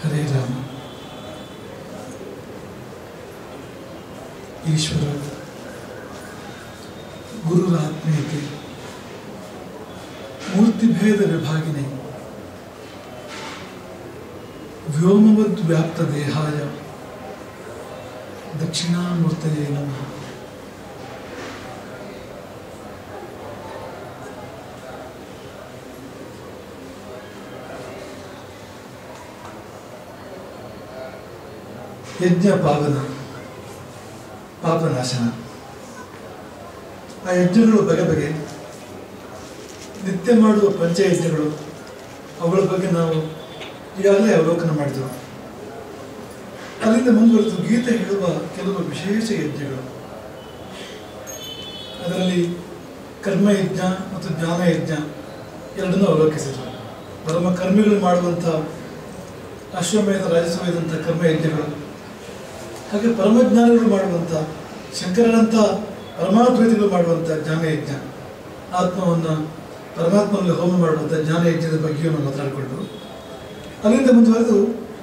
ಹರೇ ರಾಮ ಈಶ್ವರ ಗುರುರಾತ್ಮೀಯತೆ ಮೂರ್ತಿಭೇದ ವಿಭಾಗಿನಿ ವ್ಯೋಮವದ್ ವ್ಯಾಪ್ತ ದೇಹಾಯ ದಕ್ಷಿಣಾಮೂರ್ತಯೇ ನಮಃ ಯಜ್ಞ ಪಾವನ ಪಾಪನಾಶನ ಆ ಯಜ್ಞಗಳು ಬಗೆ ಬಗೆ ನಿತ್ಯ ಮಾಡುವ ಪಂಚಯಜ್ಞಗಳು ಅವುಗಳ ಬಗ್ಗೆ ನಾವು ಈಗಾಗಲೇ ಅವಲೋಕನ ಮಾಡಿದೆವು ಅಲ್ಲಿಂದ ಮುಂದುವರೆದು ಗೀತೆ ಹೇಳುವ ಕೆಲವು ವಿಶೇಷ ಯಜ್ಞಗಳು ಅದರಲ್ಲಿ ಕರ್ಮಯಜ್ಞ ಮತ್ತು ಜ್ಞಾನಯಜ್ಞ ಎರಡನ್ನೂ ಅವಲೋಕಿಸಿದರು ಪರಮ ಕರ್ಮಿಗಳು ಮಾಡುವಂಥ ಅಶ್ವಮೇಧ ರಾಜಸಮೇಧಂಥ ಕರ್ಮಯಜ್ಞಗಳು ಹಾಗೆ ಪರಮಜ್ಞಾನಿಗಳು ಮಾಡುವಂಥ ಶಂಕರನಂಥ ಪರಮಾದ್ವೈತಿಗಳು ಮಾಡುವಂಥ ಜ್ಞಾನಯಜ್ಞ ಆತ್ಮವನ್ನು ಪರಮಾತ್ಮನಲ್ಲಿ ಹೋಮ ಮಾಡುವಂಥ ಜ್ಞಾನಯಜ್ಞದ ಬಗ್ಗೆಯೂ ನಾವು ಮಾತಾಡಿಕೊಂಡು ಅಲ್ಲಿಂದ ಮುಂದುವರೆದು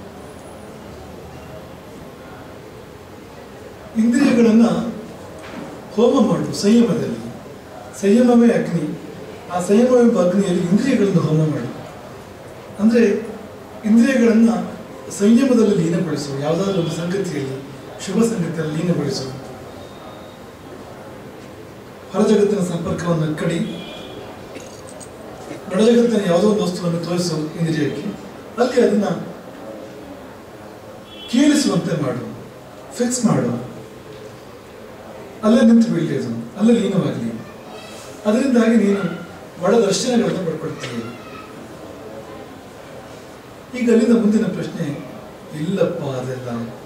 ಇಂದ್ರಿಯಗಳನ್ನು ಹೋಮ ಮಾಡು ಸಂಯಮದಲ್ಲಿ ಸಂಯಮವೇ ಅಗ್ನಿ ಆ ಸಂಯಮವೆಂಬ ಅಗ್ನಿಯಲ್ಲಿ ಇಂದ್ರಿಯಗಳನ್ನು ಹೋಮ ಮಾಡು ಅಂದರೆ ಇಂದ್ರಿಯಗಳನ್ನು ಸಂಯಮದಲ್ಲಿ ಲೀನಗೊಳಿಸು ಯಾವುದಾದ್ರೂ ಒಂದು ಸಂಗತಿಯಲ್ಲಿ ಶುಭ ಸಂಗತಿಯಲ್ಲಿ ಲೀನಗೊಳಿಸು ಹೊರ ಜಗತ್ತಿನ ಸಂಪರ್ಕವನ್ನು ಕಡಿ ನಡ ಜಗತ್ತಿನ ಯಾವುದೋ ಒಂದು ವಸ್ತುವನ್ನು ತೋರಿಸು ಇಂದ್ರಿಯಕ್ಕೆ ಅಲ್ಲಿ ಅದನ್ನ ಕೀಳಿಸುವಂತೆ ಮಾಡು ಫಿಕ್ಸ್ ಮಾಡು ಅಲ್ಲೇ ನಿಂತು ಬೀಳಲಿ ಅದು ಅಲ್ಲೇ ಲೀನವಾಗಲಿ ಅದರಿಂದಾಗಿ ನೀನು ಒಳ ದರ್ಶನಗಳನ್ನು ಪಡ್ಕೊಳ್ತೀಯ ಈಗ ಅಲ್ಲಿಂದ ಮುಂದಿನ ಪ್ರಶ್ನೆ ಇಲ್ಲಪ್ಪ ಅದೆಲ್ಲ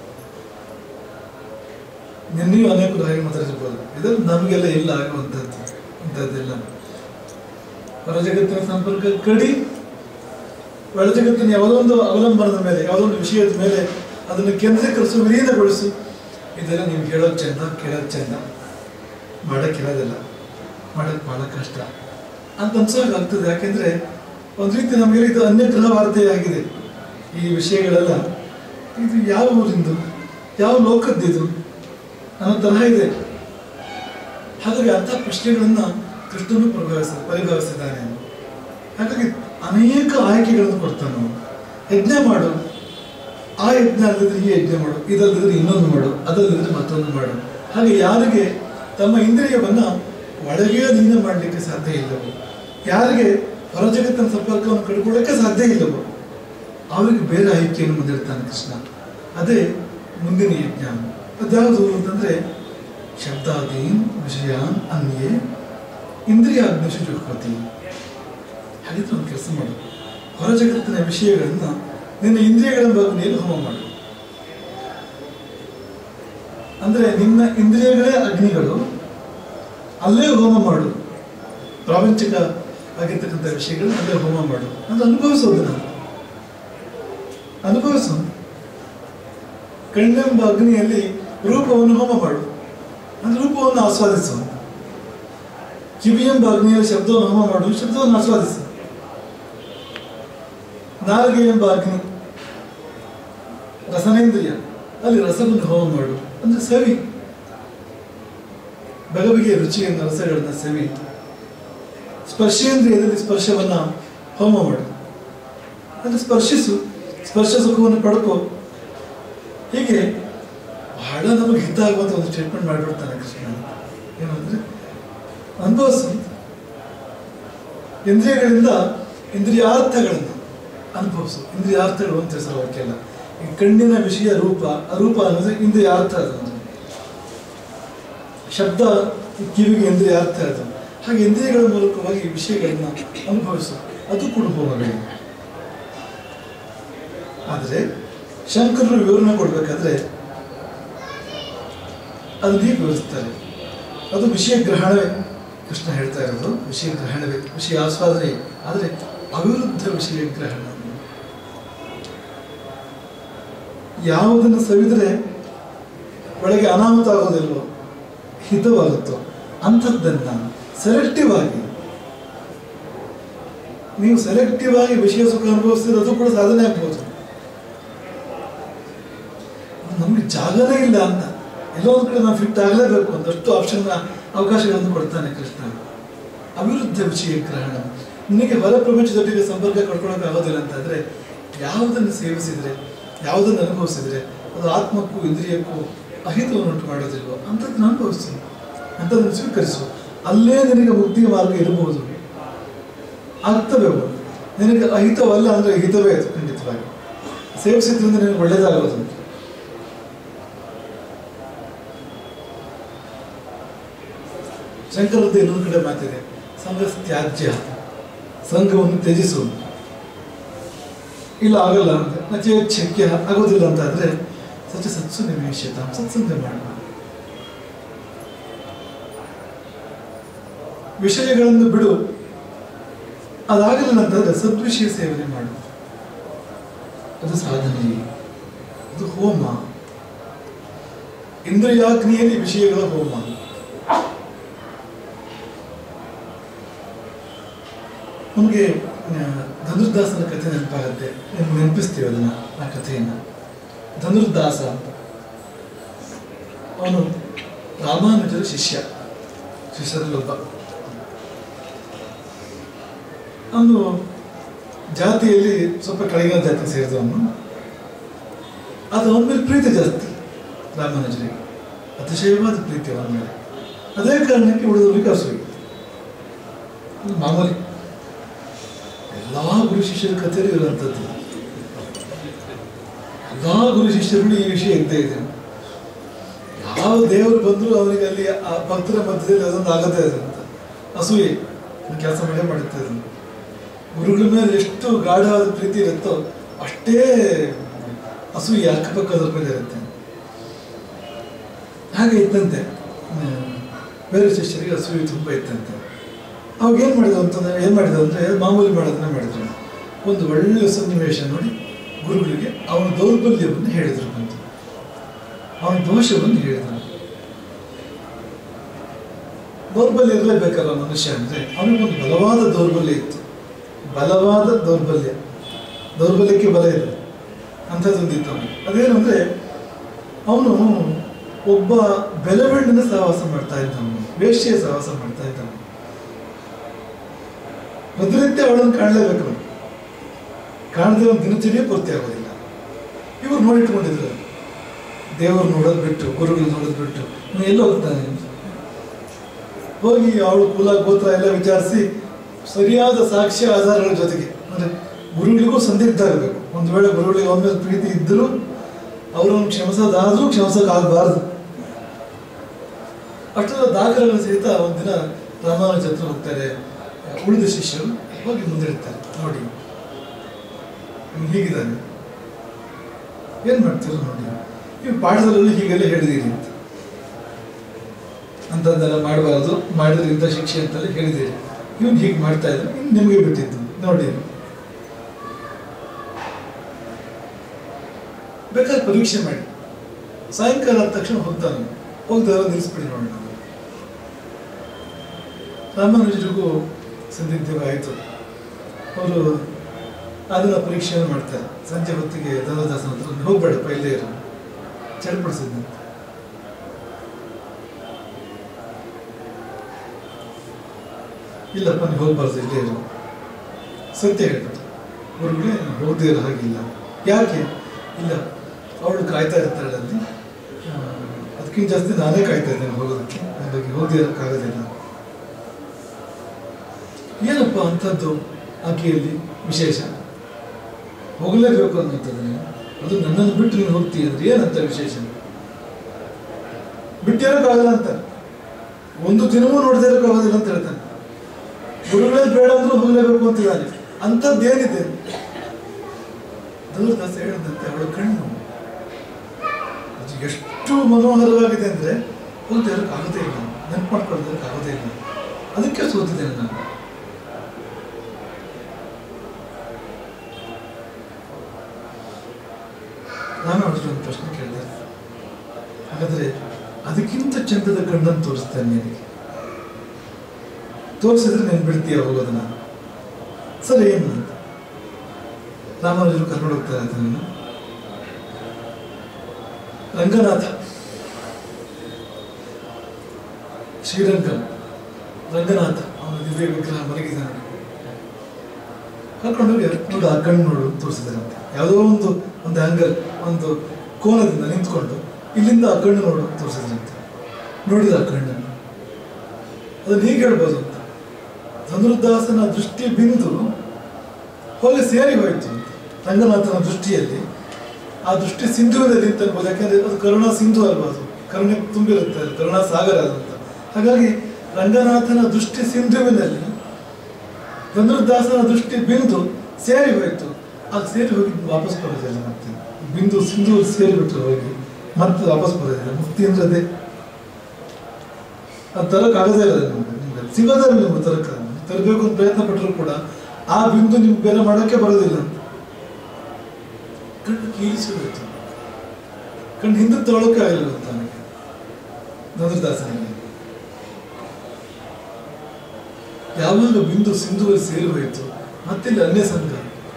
ನಿನ್ನೆಯೂ ಅನೇಕರು ಹಾಗೆ ಮಾತಾಡಿರ್ಬೋದು ಇದೆಲ್ಲ ನಮಗೆಲ್ಲ ಇಲ್ಲ ಆಗುವಂಥದ್ದು ಇಂಥದ್ದೆಲ್ಲ ಹೊರ ಜಗತ್ತಿನ ಸಂಪರ್ಕ ಕಡಿ ಒಳ ಜಗತ್ತಿನ ಯಾವುದೋ ಒಂದು ಅವಲಂಬನದ ಮೇಲೆ ಯಾವುದೋ ಒಂದು ವಿಷಯದ ಮೇಲೆ ಅದನ್ನು ಕೇಂದ್ರೀಕರಿಸು ವಿಲೀನಗೊಳಿಸು ಇದೆಲ್ಲ ನೀವು ಹೇಳೋದು ಚಂದ ಕೇಳೋದು ಚಂದ ಮಾಡಕ್ಕೆ ಇರೋದಿಲ್ಲ ಮಾಡಕ್ಕೆ ಬಹಳ ಕಷ್ಟ ಅಂತ ಅನ್ಸೋಕೆ ಆಗ್ತದೆ ಯಾಕೆಂದ್ರೆ ಒಂದು ರೀತಿ ನಮಗೆ ಇದು ಅನ್ಯಗ್ರಹ ವಾರ್ತೆಯಾಗಿದೆ ಈ ವಿಷಯಗಳೆಲ್ಲ ಇದು ಯಾವ ಊರಿಂದು ಯಾವ ಲೋಕದ್ದಿದು ಅನ್ನೋ ತರಹ ಇದೆ ಹಾಗಾಗಿ ಅಂಥ ಪ್ರಶ್ನೆಗಳನ್ನ ಕೃಷ್ಣನು ಪರಿಭಾವಿಸ ಪರಿಭಾವಿಸಿದ್ದಾನೆ ಹಾಗಾಗಿ ಅನೇಕ ಆಯ್ಕೆಗಳನ್ನು ಕೊಡ್ತಾನೆ ಅವನು. ಯಜ್ಞ ಮಾಡು ಆ ಯಜ್ಞ ಅಲ್ಲದಿದ್ರೆ ಈ ಯಜ್ಞ ಮಾಡು ಇದಲ್ಲದಿದ್ರೆ ಇನ್ನೊಂದು ಮಾಡು ಅದಲ್ಲದಿದ್ರೆ ಮತ್ತೊಂದು ಮಾಡು ಹಾಗೆ ಯಾರಿಗೆ ತಮ್ಮ ಇಂದ್ರಿಯವನ್ನ ಒಳಗೆ ಲೀನ ಮಾಡಲಿಕ್ಕೆ ಸಾಧ್ಯ ಇಲ್ಲವೋ ಯಾರಿಗೆ ಹೊರ ಜಗತ್ತಿನ ಸಂಪರ್ಕವನ್ನು ಕಡ್ಕೊಳ್ಳೋಕೆ ಸಾಧ್ಯ ಇಲ್ಲವೋ ಅವರಿಗೆ ಬೇರೆ ಆಯ್ಕೆಯನ್ನು ಮುಂದಿಡ್ತಾನೆ ಕೃಷ್ಣ ಅದೇ ಮುಂದಿನ ಯಜ್ಞ ಅದ್ಯಾವುದು ಅಂತಂದ್ರೆ ಶಬ್ದಾದೀನ್ ವಿಷಯಾನ್ ಅನ್ಯೇ ಇಂದ್ರಿಯಾಗ್ನಿಶು ಜುಹ್ವತಿ ಹಾಗಿದ್ರೆ ಒಂದು ಕೆಲಸ ಮಾಡು ಹೊರ ಜಗತ್ತಿನ ವಿಷಯಗಳನ್ನ ನಿನ್ನ ಇಂದ್ರಿಯಗಳ ಬಗ್ಗೆ ನೀನು ಹೋಮ ಮಾಡು ಅಂದ್ರೆ ನಿನ್ನ ಇಂದ್ರಿಯಗಳೇ ಅಗ್ನಿಗಳು ಅಲ್ಲೇ ಹೋಮ ಮಾಡು ಪ್ರಾಪಂಚಿಕ ಆಗಿರ್ತಕ್ಕಂಥ ವಿಷಯಗಳನ್ನ ಅಲ್ಲೇ ಹೋಮ ಮಾಡು ಅಂತ ಅನುಭವಿಸೋದು ನಾನು ಅನುಭವಿಸು ಕಣ್ಣೆಂಬ ಅಗ್ನಿಯಲ್ಲಿ ರೂಪವನ್ನು ಹೋಮ ಮಾಡು ಅಂದ್ರೆ ರೂಪವನ್ನು ಆಸ್ವಾದಿಸು ಕಿವಿ ಎಂಬ ಅಗ್ನಿಯಲ್ಲಿ ಶಬ್ದವನ್ನು ಹೋಮ ಮಾಡು ಶಬ್ದವನ್ನು ಆಸ್ವಾದಿಸು ನಾಲ್ಗೆ ಎಂಬ ಅಗ್ನಿ ರಸನೇಂದ್ರಿಯ ಅಲ್ಲಿ ರಸವನ್ನು ಹೋಮ ಮಾಡು ಅಂದ್ರೆ ಸವಿ ಬಗೆ ಬಗೆಯ ರುಚಿಯನ್ನು ರಸಗಳನ್ನ ಸವಿ ಸ್ಪರ್ಶೇಂದ್ರಿಯದಲ್ಲಿ ಸ್ಪರ್ಶವನ್ನ ಹೋಮ ಮಾಡು ಅಂದ್ರೆ ಸ್ಪರ್ಶಿಸು ಸ್ಪರ್ಶ ಸುಖವನ್ನು ಪಡ್ಕೋ ಹೀಗೆ ಬಹಳ ನಮಗೆ ಹಿತ ಆಗುವಂತ ಒಂದು ಸ್ಟೇಟ್ಮೆಂಟ್ ಮಾಡಿಬಿಡ್ತಾನೆ ಕೃಷ್ಣ ಏನಂದ್ರೆ ಅನುಭವಿಸು ಇಂದ್ರಿಯಗಳಿಂದ ಇಂದ್ರಿಯಾರ್ಥಗಳನ್ನು ಅನುಭವಿಸು ಇಂದ್ರಿಯಾರ್ಥಗಳು ಅಂತ ಹೆಸರು ಅವಕ್ಕೆಲ್ಲ ಈ ಕಣ್ಣಿನ ವಿಷಯ ರೂಪ ಆ ರೂಪ ಅನ್ನೋದು ಇಂದ್ರಿಯಾರ್ಥ ಅದೊಂದು ಶಬ್ದ ಕಿವಿಗೆ ಇಂದ್ರಿಯಾರ್ಥ ಅದು ಹಾಗೆ ಇಂದ್ರಿಯಗಳ ಮೂಲಕವಾಗಿ ಈ ವಿಷಯಗಳನ್ನ ಅನುಭವಿಸು ಅದು ಕೂಡ ಹೋಗಬೇಕು ಆದರೆ ಶಂಕರರು ವಿವರಣೆ ಕೊಡ್ಬೇಕಾದ್ರೆ ಅದು ಹೀಗೆ ವಿವರಿಸ್ತಾರೆ ಅದು ವಿಷಯ ಗ್ರಹಣವೇ ಕೃಷ್ಣ ಹೇಳ್ತಾ ಇರೋದು ವಿಷಯ ಗ್ರಹಣವೇ ವಿಷಯ ಆಸ್ವಾದನೆ ಆದರೆ ಅವಿರುದ್ಧ ವಿಷಯ ಗ್ರಹಣ ಯಾವುದನ್ನು ಸವಿದರೆ ಒಳಗೆ ಅನಾಹುತ ಆಗೋದಿಲ್ವೋ ಹಿತವಾಗುತ್ತೋ ಅಂಥದ್ದನ್ನ ಸೆಲೆಕ್ಟಿವ್ ಆಗಿ ನೀವು ಸೆಲೆಕ್ಟಿವ್ ಆಗಿ ವಿಷಯ ಸುಖ ಅನುಭವಿಸಿದ್ರೆ ಅದು ಕೂಡ ಸಾಧನೆ ಆಗ್ಬೋದು ಜಾಗನೇ ಇಲ್ಲ ಅಂತ ಎಲ್ಲೋ ಒಂದು ಕಡೆ ನಾವು ಫಿಟ್ ಆಗಲೇಬೇಕು ಒಂದಷ್ಟು ಆಪ್ಷನ್ ಅವಕಾಶಗಳನ್ನು ಕೊಡ್ತಾನೆ ಕೃಷ್ಣ ಅವಿರುದ್ಧ ವಿಷಯ ಗ್ರಹಣ ನಿನಗೆ ಹೊರ ಪ್ರಪಂಚದೊಟ್ಟಿಗೆ ಸಂಪರ್ಕ ಕಟ್ಕೊಳಕ್ ಆಗೋದಿಲ್ಲ ಅಂತಂದ್ರೆ ಯಾವುದನ್ನು ಸೇವಿಸಿದ್ರೆ ಯಾವುದನ್ನು ಅನುಭವಿಸಿದ್ರೆ ಅದು ಆತ್ಮಕ್ಕೂ ಇಂದ್ರಿಯಕ್ಕೂ ಅಹಿತವನ್ನು ಉಂಟು ಮಾಡೋದಿಲ್ವೋ ಅಂಥದ್ದನ್ನು ಅನುಭವಿಸು ಅಂಥದ್ದನ್ನು ಸ್ವೀಕರಿಸು ಅಲ್ಲೇ ನಿನಗೆ ಮುಕ್ತಿಯ ಮಾರ್ಗ ಇರಬಹುದು ಆಗ್ತವೆ ಅವು ನಿನಗೆ ಅಹಿತವಲ್ಲ ಅಂದ್ರೆ ಹಿತವೇ ಅದು ಖಂಡಿತವಾಗಿ ಸೇವಿಸಿದ್ರಿಂದ ನಿನಗೆ ಒಳ್ಳೇದಾಗೋದು ಶಂಕರದ್ದು ಇನ್ನೊಂದು ಕಡೆ ಮಾತಿದೆ ಸಂಘ ತ್ಯಾಜ್ಯ ಸಂಘವನ್ನು ತ್ಯಜಿಸು ಇಲ್ಲ ಆಗಲ್ಲ ಅಂತ ನಚೆ ಶಕ್ಯ ಆಗೋದಿಲ್ಲ ಅಂತ ಆದ್ರೆ ಸಚ ಸತ್ಸು ನಿವೇಶತ ಸತ್ಸಂಗ ಮಾಡ ವಿಷಯಗಳನ್ನು ಬಿಡು ಅದಾಗಲಿಲ್ಲ ಅಂತಂದ್ರೆ ಸದ್ವಿಷಯ ಸೇವನೆ ಮಾಡು ಅದು ಸಾಧನೆ ಅದು ಹೋಮ ಇಂದ್ರಿಯಾಗ್ನಿಯಲ್ಲಿ ವಿಷಯಗಳ ಹೋಮ ನಮಗೆ ಧನುರ್ದಾಸನ ಕಥೆ ನೆನಪಾಗುತ್ತೆ ನಿಮ್ಗೆ ನೆನಪಿಸ್ತೀವಿ ಅದನ್ನ ಆ ಕಥೆಯನ್ನ ಧನುರ್ದಾಸ ಅಂತ ಅವನು ರಾಮಾನುಜರ ಶಿಷ್ಯ ಶಿಷ್ಯರಲ್ಲೊಬ್ಬ ಅವನು ಜಾತಿಯಲ್ಲಿ ಸ್ವಲ್ಪ ಕೆಳಗಿನ ಜಾತಿ ಸೇರಿದವನು ಅದು ಅವನ ಮೇಲೆ ಪ್ರೀತಿ ಜಾಸ್ತಿ ರಾಮಾನುಜರಿಗೆ ಅತಿಶಯವಾದ ಪ್ರೀತಿ ಅವನ ಮೇಲೆ ಅದೇ ಕಾರಣಕ್ಕೆ ಉಳಿದವರಿಗೆ ಅಸೂಯೆ ಇದು ಮಾಮೂಲಿ ಎಲ್ಲಾ ಗುರು ಶಿಷ್ಯರ ಕಥೆಯಲ್ಲಿ ಇರುವಂಥದ್ದು ಎಲ್ಲಾ ಗುರು ಶಿಷ್ಯರುಗಳು ಈ ವಿಷಯ ಇದ್ದೇ ಇದೆ ಯಾವ ದೇವರು ಬಂದ್ರು ಅವನಿಗೆ ಅಲ್ಲಿ ಆ ಭಕ್ತರ ಮಧ್ಯದಲ್ಲಿ ಅದೊಂದು ಆಗದೇ ಇದೆ ಅಂತ ಅಸೂಯೆ ಕೆಲಸ ಮಾಡೇ ಮಾಡುತ್ತೆ ಅದನ್ನು ಗುರುಗಳ ಮೇಲೆ ಎಷ್ಟು ಗಾಢವಾದ ಪ್ರೀತಿ ಇರುತ್ತೋ ಅಷ್ಟೇ ಅಸೂಯೆ ಅಕ್ಕಪಕ್ಕದ ಮೇಲೆ ಇರುತ್ತೆ ಹಾಗೆ ಇತ್ತಂತೆ ಹ್ಮ್. ಬೇರೆ ಶಿಷ್ಯರಿಗೆ ಅಸೂಯೆ ತುಂಬ ಇತ್ತಂತೆ ಅವಾಗ ಏನು ಮಾಡಿದ್ರು ಅಂತಂದ್ರೆ ಏನು ಮಾಡಿದ್ರು ಅಂದರೆ ಮಾಮೂಲಿ ಮಾಡೋದನ್ನ ಮಾಡಿದ್ರು ಒಂದು ಒಳ್ಳೆಯ ಸನ್ನಿವೇಶ ನೋಡಿ ಗುರುಗಳಿಗೆ ಅವನ ದೌರ್ಬಲ್ಯವನ್ನು ಹೇಳಿದ್ರು ಅಂತ ಅವನ ದೋಷವನ್ನು ಹೇಳಿದ್ರು ದೌರ್ಬಲ್ಯ ಇರಲೇಬೇಕಲ್ಲ ಮನುಷ್ಯ ಅಂದರೆ ಅವನಿಗೊಂದು ಬಲವಾದ ದೌರ್ಬಲ್ಯ ಇತ್ತು ಬಲವಾದ ದೌರ್ಬಲ್ಯ ದೌರ್ಬಲ್ಯಕ್ಕೆ ಬಲ ಇದೆ ಅಂಥದ್ದೊಂದಿತ್ತು ಅವನು ಅದೇನು ಅಂದರೆ ಅವನು ಒಬ್ಬ ಬೆಲೆಬೆಣ್ಣಿನ ಸಹವಾಸ ಮಾಡ್ತಾ ಇದ್ದವನು ವೇಶ್ಯೆಯ ಸಹವಾಸ ಮಾಡ್ತಾ ಇದ್ದವನು ಪ್ರತಿನಿತ್ಯ ಅವಳನ್ನು ಕಾಣಲೇಬೇಕು ಅವನು ಕಾಣದೆ ಒಂದು ದಿನಚರಿಯೇ ಪೂರ್ತಿ ಆಗೋದಿಲ್ಲ ಇವರು ನೋಡಿಟ್ಕೊಂಡಿದ್ರು ದೇವರು ನೋಡೋದು ಬಿಟ್ಟು ಗುರುಗಳು ನೋಡೋದು ಬಿಟ್ಟು ಇನ್ನು ಎಲ್ಲಿ ಹೋಗ್ತಾನೆ ಹೋಗಿ ಅವಳು ಕುಲ ಗೋತ್ರ ಎಲ್ಲ ವಿಚಾರಿಸಿ ಸರಿಯಾದ ಸಾಕ್ಷ್ಯ ಆಧಾರಗಳ ಜೊತೆಗೆ ಅಂದ್ರೆ ಗುರುಗಳಿಗೂ ಸಂದಿಗ್ಧ ಇರಬೇಕು ಒಂದು ವೇಳೆ ಗುರುಗಳಿಗೆ ಒಮ್ಮೆ ಪ್ರೀತಿ ಇದ್ದರೂ ಅವರನ್ನು ಕ್ಷಮಿಸೋದಾದ್ರೂ ಕ್ಷಮಿಸೋಕ್ಕಾಗಬಾರ್ದು ಅಷ್ಟೆಲ್ಲ ದಾಖಲೆಗಳ ಸಹಿತ ಒಂದಿನ ರಾಮಾನುಜ ಹತ್ರ ಹೋಗ್ತಾರೆ ಉಳಿದ ಶಿಷ್ಯರು ಹೋಗಿ ಮುಂದಿಡ್ತಾರೆ ನೋಡಿ ಇವ್ನು ಹೀಗಿದ್ದಾನೆ ಏನ್ ಮಾಡ್ತೀರ ನೋಡಿ ನೀವು ಪಾಠದಲ್ಲಿ ಹೀಗೆಲ್ಲ ಹೇಳಿದೀರಿ ಅಂತ ಅಂತಂದೆಲ್ಲ ಮಾಡಬಾರದು ಮಾಡಿದ್ರೆ ಇಂಥ ಶಿಕ್ಷೆ ಅಂತೆಲ್ಲ ಹೇಳಿದ್ದೀರಿ ಇವನು ಹೀಗೆ ಮಾಡ್ತಾ ಇದ್ರು ಇನ್ನು ನಿಮಗೆ ಬಿಟ್ಟಿದ್ದು ನೋಡಿ ಬೇಕಾದ್ರೆ ಪರೀಕ್ಷೆ ಮಾಡಿ ಸಾಯಂಕಾಲ ಆದ ತಕ್ಷಣ ಹೋಗ್ತಾನೆ ಹೋಗ್ದಾರ ನಿಲ್ಲಿಸ್ಬಿಡಿ ನೋಡಿ ನಾವು ರಾಮಾನುಜರಿಗೂ ಸಂದಿಗ್ಧವಾಯಿತು ಅವರು ಅದನ್ನ ಪರೀಕ್ಷೆಯನ್ನು ಮಾಡ್ತಾರೆ ಸಂಜೆ ಹೊತ್ತಿಗೆ ಧನದಾಸನ ಹತ್ರ "ನೀನು ಹೋಗ್ಬೇಡಪ್ಪ ಇಲ್ಲೇ ಇರು ಚಡ್ಪಡಿಸಿದ್ನಂತೆ ಇಲ್ಲಪ್ಪ ನೀವು ಹೋಗ್ಬಾರ್ದು ಇಲ್ಲೇ ಇರು ಸತ್ಯ ಹೇಳ್ಬಿಟ್ಟು ಗುರುಗಳೇ ನಾನು ಹೋಗದೇ ಇರೋ ಹಾಗಿಲ್ಲ ಯಾಕೆ ಇಲ್ಲ ಅವಳು ಕಾಯ್ತಾ ಇರ್ತಾಳೆ ಅಲ್ಲಿ ಆ, ಅದಕ್ಕಿಂತ ಜಾಸ್ತಿ ನಾನೇ ಕಾಯ್ತಾ ಇದ್ದೇನೆ ಹೋಗೋದಕ್ಕೆ ಹಾಗಾಗಿ ಹೋಗದೇ ಇರೋಕ್ಕಾಗೋದಿಲ್ಲ ಏನಪ್ಪ ಅಂಥದ್ದು ಆಕೆಯಲ್ಲಿ ವಿಶೇಷ ಹೋಗಲೇಬೇಕು ಅನ್ನೋಂಥದ್ದು ನೀನು ಅದು ನನ್ನನ್ನು ಬಿಟ್ಟು ನೀನು ಹೋಗ್ತೀಯ ಅಂದ್ರೆ ಏನಂತ ವಿಶೇಷ ಬಿಟ್ಟಿರೋಕ್ಕಾಗಲ್ಲ ಅಂತ ಒಂದು ದಿನವೂ ನೋಡದೇ ಇರೋಕ್ಕಾಗೋದಿಲ್ಲ ಅಂತ ಹೇಳ್ತಾನೆ ಗುರುಗಳೇ ಬೇಡ ಅಂದ್ರೂ ಹೋಗಲೇಬೇಕು ಅಂತಿದ್ದಾನೆ ಅಂಥದ್ದೇನಿದೆ ಧನುರ್ದಾಸ ಹೇಳಿದಂತೆ ಅವಳ ಕಣ್ಣು ಅದು ಎಷ್ಟು ಮನೋಹರವಾಗಿದೆ ಅಂದ್ರೆ ಹೋಗದೆ ಇರೋಕ್ಕಾಗದೇ ಇಲ್ಲ ನೆನಪು ಮಾಡ್ಕೊಳ್ಳೋದಕ್ಕಾಗೋದೇ ಇಲ್ಲ ಅದಕ್ಕೆ ಸೋತಿದ್ದೇನೆ ನಾನು ನಾನು ಅವ್ರಿಗೆ ಒಂದು ಪ್ರಶ್ನೆ ಕೇಳಿದೆ ಹಾಗಾದ್ರೆ ಅದಕ್ಕಿಂತ ಚಂದದ ಕಣ್ಣನ್ನು ತೋರಿಸ್ತೇನೆ ನಿನಗೆ ತೋರಿಸಿದ್ರೆ ನೀನು ಬಿಡ್ತೀಯ ಹೋಗೋದನ್ನ ಸರಿ ಏನು ಅಂತ ರಾಮಾನುಜರು ಕರ್ಕೊಂಡು ಹೋಗ್ತಾರೆ ಅದನ್ನು ರಂಗನಾಥ ಶ್ರೀರಂಗಂ ರಂಗನಾಥ ಅವನ ದಿವ್ಯ ವಿಗ್ರಹ ಮಲಗಿದ್ದಾನೆ ಕರ್ಕೊಂಡು ಹೋಗಿ ನೋಡು ಆ ಕಣ್ಣು ನೋಡು ತೋರಿಸಿದಾರಂತೆ ಯಾವುದೋ ಒಂದು ಒಂದು ಆಂಗಲ್ ಒಂದು ಕೋನದಿಂದ ನಿಂತ್ಕೊಂಡು ಇಲ್ಲಿಂದ ಆ ಕಣ್ಣು ನೋಡು ತೋರಿಸಿದ್ರಂತೆ ನೋಡಿದ ಆ ಕಣ್ಣನ್ನು ಅದನ್ನ ಹೀಗೆ ಹೇಳ್ಬೋದು ಅಂತ ಧನುರ್ದಾಸನ ದೃಷ್ಟಿ ಬಿಂದು ಹೋಗಿ ಸೇರಿ ಹೋಯಿತು ಅಂತ ರಂಗನಾಥನ ದೃಷ್ಟಿಯಲ್ಲಿ ಆ ದೃಷ್ಟಿ ಸಿಂಧುವಿನಲ್ಲಿ ಅಂತ ಅನ್ಬೋದು ಯಾಕಂದ್ರೆ ಅದು ಕರುಣಾ ಸಿಂಧು ಅಲ್ವಾ ಅದು ಕರುಣೆ ತುಂಬಿರುತ್ತೆ ಅದು ಕರುಣಾ ಸಾಗರ ಅದು ಅಂತ ಹಾಗಾಗಿ ರಂಗನಾಥನ ದೃಷ್ಟಿ ಸಿಂಧುವಿನಲ್ಲಿ ಧನುರ್ದಾಸನ ದೃಷ್ಟಿ ಬಿಂದು ಸೇರಿ ಹೋಯಿತು ಆಗ ಸೇರಿ ಹೋಗಿ ವಾಪಸ್ ಬರೋದಿಲ್ಲ ಮತ್ತೆ ಬಿಂದು ಸಿಂಧು ಸೇರಿ ಬಿಟ್ಟರೆ ಹೋಗಿ ಮತ್ತೆ ವಾಪಸ್ ಬರೋದಿಲ್ಲ ಮುಕ್ತಿ ಅಂದ್ರೆ ಅದೇ ಅದು ತರಕ್ಕಾಗದೇ ಇಲ್ಲ ನಿಮ್ಗೆ ನಿಮ್ಗೆ ಸಿಗೋದೇ ಇಲ್ಲ ನಿಮ್ಗೆ ತರಕ ತರಬೇಕು ಅಂತ ಪ್ರಯತ್ನ ಪಟ್ಟರು ಕೂಡ ಆ ಬಿಂದು ನಿಮ್ಗೆ ಬೇರೆ ಮಾಡೋಕ್ಕೆ ಬರೋದಿಲ್ಲ ಅಂತ ಕಣ್ಣು ಕೀಲಿಸಿಬಿಡ್ತು ಕಣ್ಣು ಹಿಂದೆ ತೊಳಕ್ಕೆ ಆಗಿಲ್ಲ ಅಂತ ಅವನಿಗೆ ಧನುರ್ದಾಸನಿಗೆ ಯಾವಾಗ ಬಿಂದು ಸಿಂಧುವಲ್ಲಿ ಸೇರಿ ಹೋಯಿತು ಮತ್ತಿಲ್ಲಿ ಅನ್ಯ ಸಂಘ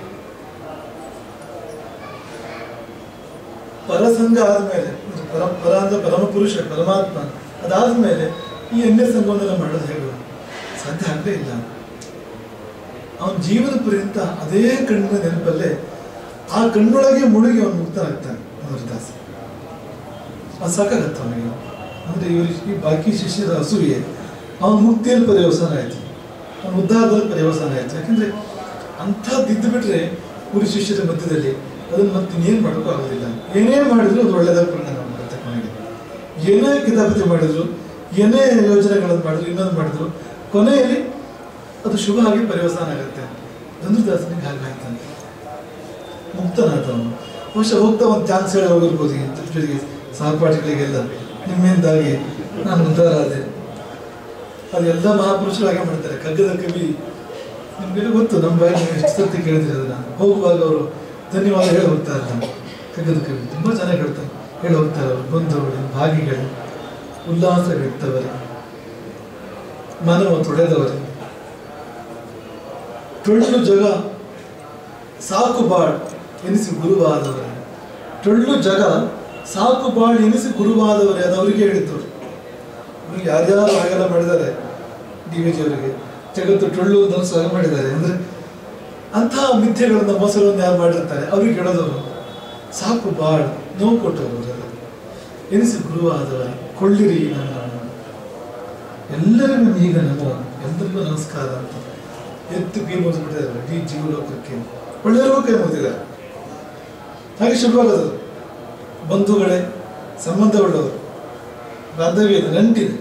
ಪರಸಂಗ ಆದ್ಮೇಲೆ ಅಂದ್ರೆ ಪರ ಪರ ಅಂದ್ರೆ ಪರಮ ಪುರುಷ ಪರಮಾತ್ಮ ಅದಾದ್ಮೇಲೆ ಈ ಅನ್ಯ ಸಂಘವನ್ನೆಲ್ಲ ಮಾಡೋದು ಹೇಗೆ ಸಾಧ್ಯ ಆಗಲೇ ಇಲ್ಲ ಅವನ ಜೀವನ ಪರ್ಯಂತ ಅದೇ ಕಣ್ಣಿನ ನೆನಪಲ್ಲೇ ಆ ಕಣ್ಣೊಳಗೆ ಮುಳುಗಿ ಅವನು ಮುಕ್ತನಾಗ್ತಾನೆ ಧನುರ್ದಾಸ ಅದು ಸಾಕಾಗತ್ತ ಅವನಿಗೆ ಅಂದ್ರೆ ಇವರು ಈ ಬಾಕಿ ಶಿಷ್ಯರ ಅಸೂಯೆ ಅವನ ಮುಕ್ತಿಯಲ್ಲಿ ಪರ್ಯವಸಾನ ಆಯ್ತು ಅವನ ಉದ್ಧಾರದಲ್ಲಿ ಪರ್ಯವಸಾನ ಆಯ್ತು ಯಾಕಂದ್ರೆ ಅಂಥದ್ದು ಇದ್ದು ಬಿಟ್ರೆ ಗುರು ಶಿಷ್ಯರ ಮಧ್ಯದಲ್ಲಿ ಅದನ್ನು ಮತ್ತೆ ಇನ್ನೇನು ಮಾಡೋಕ್ಕೂ ಆಗೋದಿಲ್ಲ ಏನೇ ಮಾಡಿದ್ರು ಅದು ಒಳ್ಳೆಯದಾಗಿ ಪರಿಣಾಮ ಮಾಡುತ್ತೆ ಕೊನೆಗೆ ಏನೇ ಕಿತಾಪತಿ ಮಾಡಿದ್ರು ಏನೇ ಯೋಜನೆಗಳನ್ನು ಮಾಡಿದ್ರು ಇನ್ನೊಂದು ಮಾಡಿದ್ರು ಕೊನೆಯಲ್ಲಿ ಅದು ಶುಭ ಆಗಿ ಪರ್ಯವಸಾನ ಆಗುತ್ತೆ ಧನುರ್ದಾಸನಿಗೆ ಹಾಗಾಯ್ತಂತೆ ಮುಕ್ತನಾದ ಅವನು ಬಹುಶಃ ಹೋಗ್ತಾ ಒಂದು ಚಾನ್ಸ್ ಹೇಳಿ ಹೋಗಿರ್ಬೋದು ಈ ಜೊತೆಗೆ ಸಹಪಾಠಿಗಳಿಗೆಲ್ಲ ನಿಮ್ಮಿಂದಾಗಿ ನಾನು ಉದ್ಧಾರ ಆದೆ ಅದೆಲ್ಲ ಮಹಾಪುರುಷರು ಹಾಗೆ ಮಾಡ್ತಾರೆ ಕಗ್ಗದ ಕವಿ ನಿಮ್ಗೆಲ್ಲ ಗೊತ್ತು ನಮ್ಮ ಬಾಯಲ್ಲಿ ನೀವು ಎಷ್ಟು ಸರ್ತಿ ಕೇಳಿದ್ರಿ ಅದನ್ನ ಹೋಗುವಾಗ ಅವರು ಧನ್ಯವಾದ ಹೇಳಿ ಹೋಗ್ತಾರೆ ನಾನು ಕಗ್ಗದ ಕವಿ ತುಂಬಾ ಚೆನ್ನಾಗಿ ಹೇಳ್ತಾರೆ ಹೇಳಿ ಹೋಗ್ತಾರೆ ಅವರು ಬಂಧುಗಳು ಭಾಗಿಗಳು ಉಲ್ಲಾಸವಿತ್ತವರೇ ಮನವ ತೊಳೆದವರೇ ಟೊಳ್ಳು ಜಗ ಸಾಕು ಬಾಳ್ ಎನಿಸಿ ಗುರುವಾದವರೇ ಟೊಳ್ಳು ಜಗ ಸಾಕು ಬಾಳ್ ಎನಿಸಿ ಗುರುವಾದವರೇ ಅದು ಅವರಿಗೆ ಹೇಳಿದ್ರು ಅವ್ರಿಗೆ ಯಾರ್ಯಾರು ಹಾಗೆಲ್ಲ ಮಾಡಿದ್ದಾರೆ ಡಿ ವಿ ಜಿ ಅವರಿಗೆ ಜಗತ್ತು ಟೊಳ್ಳು ಅಂತ ಸ್ವಾಗ ಮಾಡಿದ್ದಾರೆ ಅಂದ್ರೆ ಅಂತಹ ಮಿಥ್ಯೆಗಳನ್ನ ಮೋಸಗಳನ್ನು ಯಾರು ಮಾಡಿರ್ತಾರೆ ಅವ್ರಿಗೆ ಹೇಳೋದವರು ಸಾಕು ಬಾಳ್ ನೋವು ಕೊಟ್ಟವರು ಅವರೆಲ್ಲ ಎನಿಸಿ ಗುರುವಾದವರೇ ಕೊಳ್ಳಿರಿ ನನ್ನ ಎಲ್ಲರಿಗೂ ಈಗ ನಮೋ ಎಲ್ಲರಿಗೂ ನಮಸ್ಕಾರ ಅಂತ ಎತ್ತು ಕೈ ಮುಗಿಸ್ಬಿಟ್ಟಿದ್ದಾರೆ ಇಡೀ ಜೀವಲೋಕಕ್ಕೆ ಒಳ್ಳೆಯವ್ರಿಗೂ ಕೈ ಮುಗಿದಿದ್ದಾರೆ ಹಾಗೆ ಶುರುವಾಗೋದು ಬಂಧುಗಳೇ ಸಂಬಂಧವುಳ್ಳವರು ಬಾಂಧವ್ಯ ಇದೆ ನಂಟಿದೆ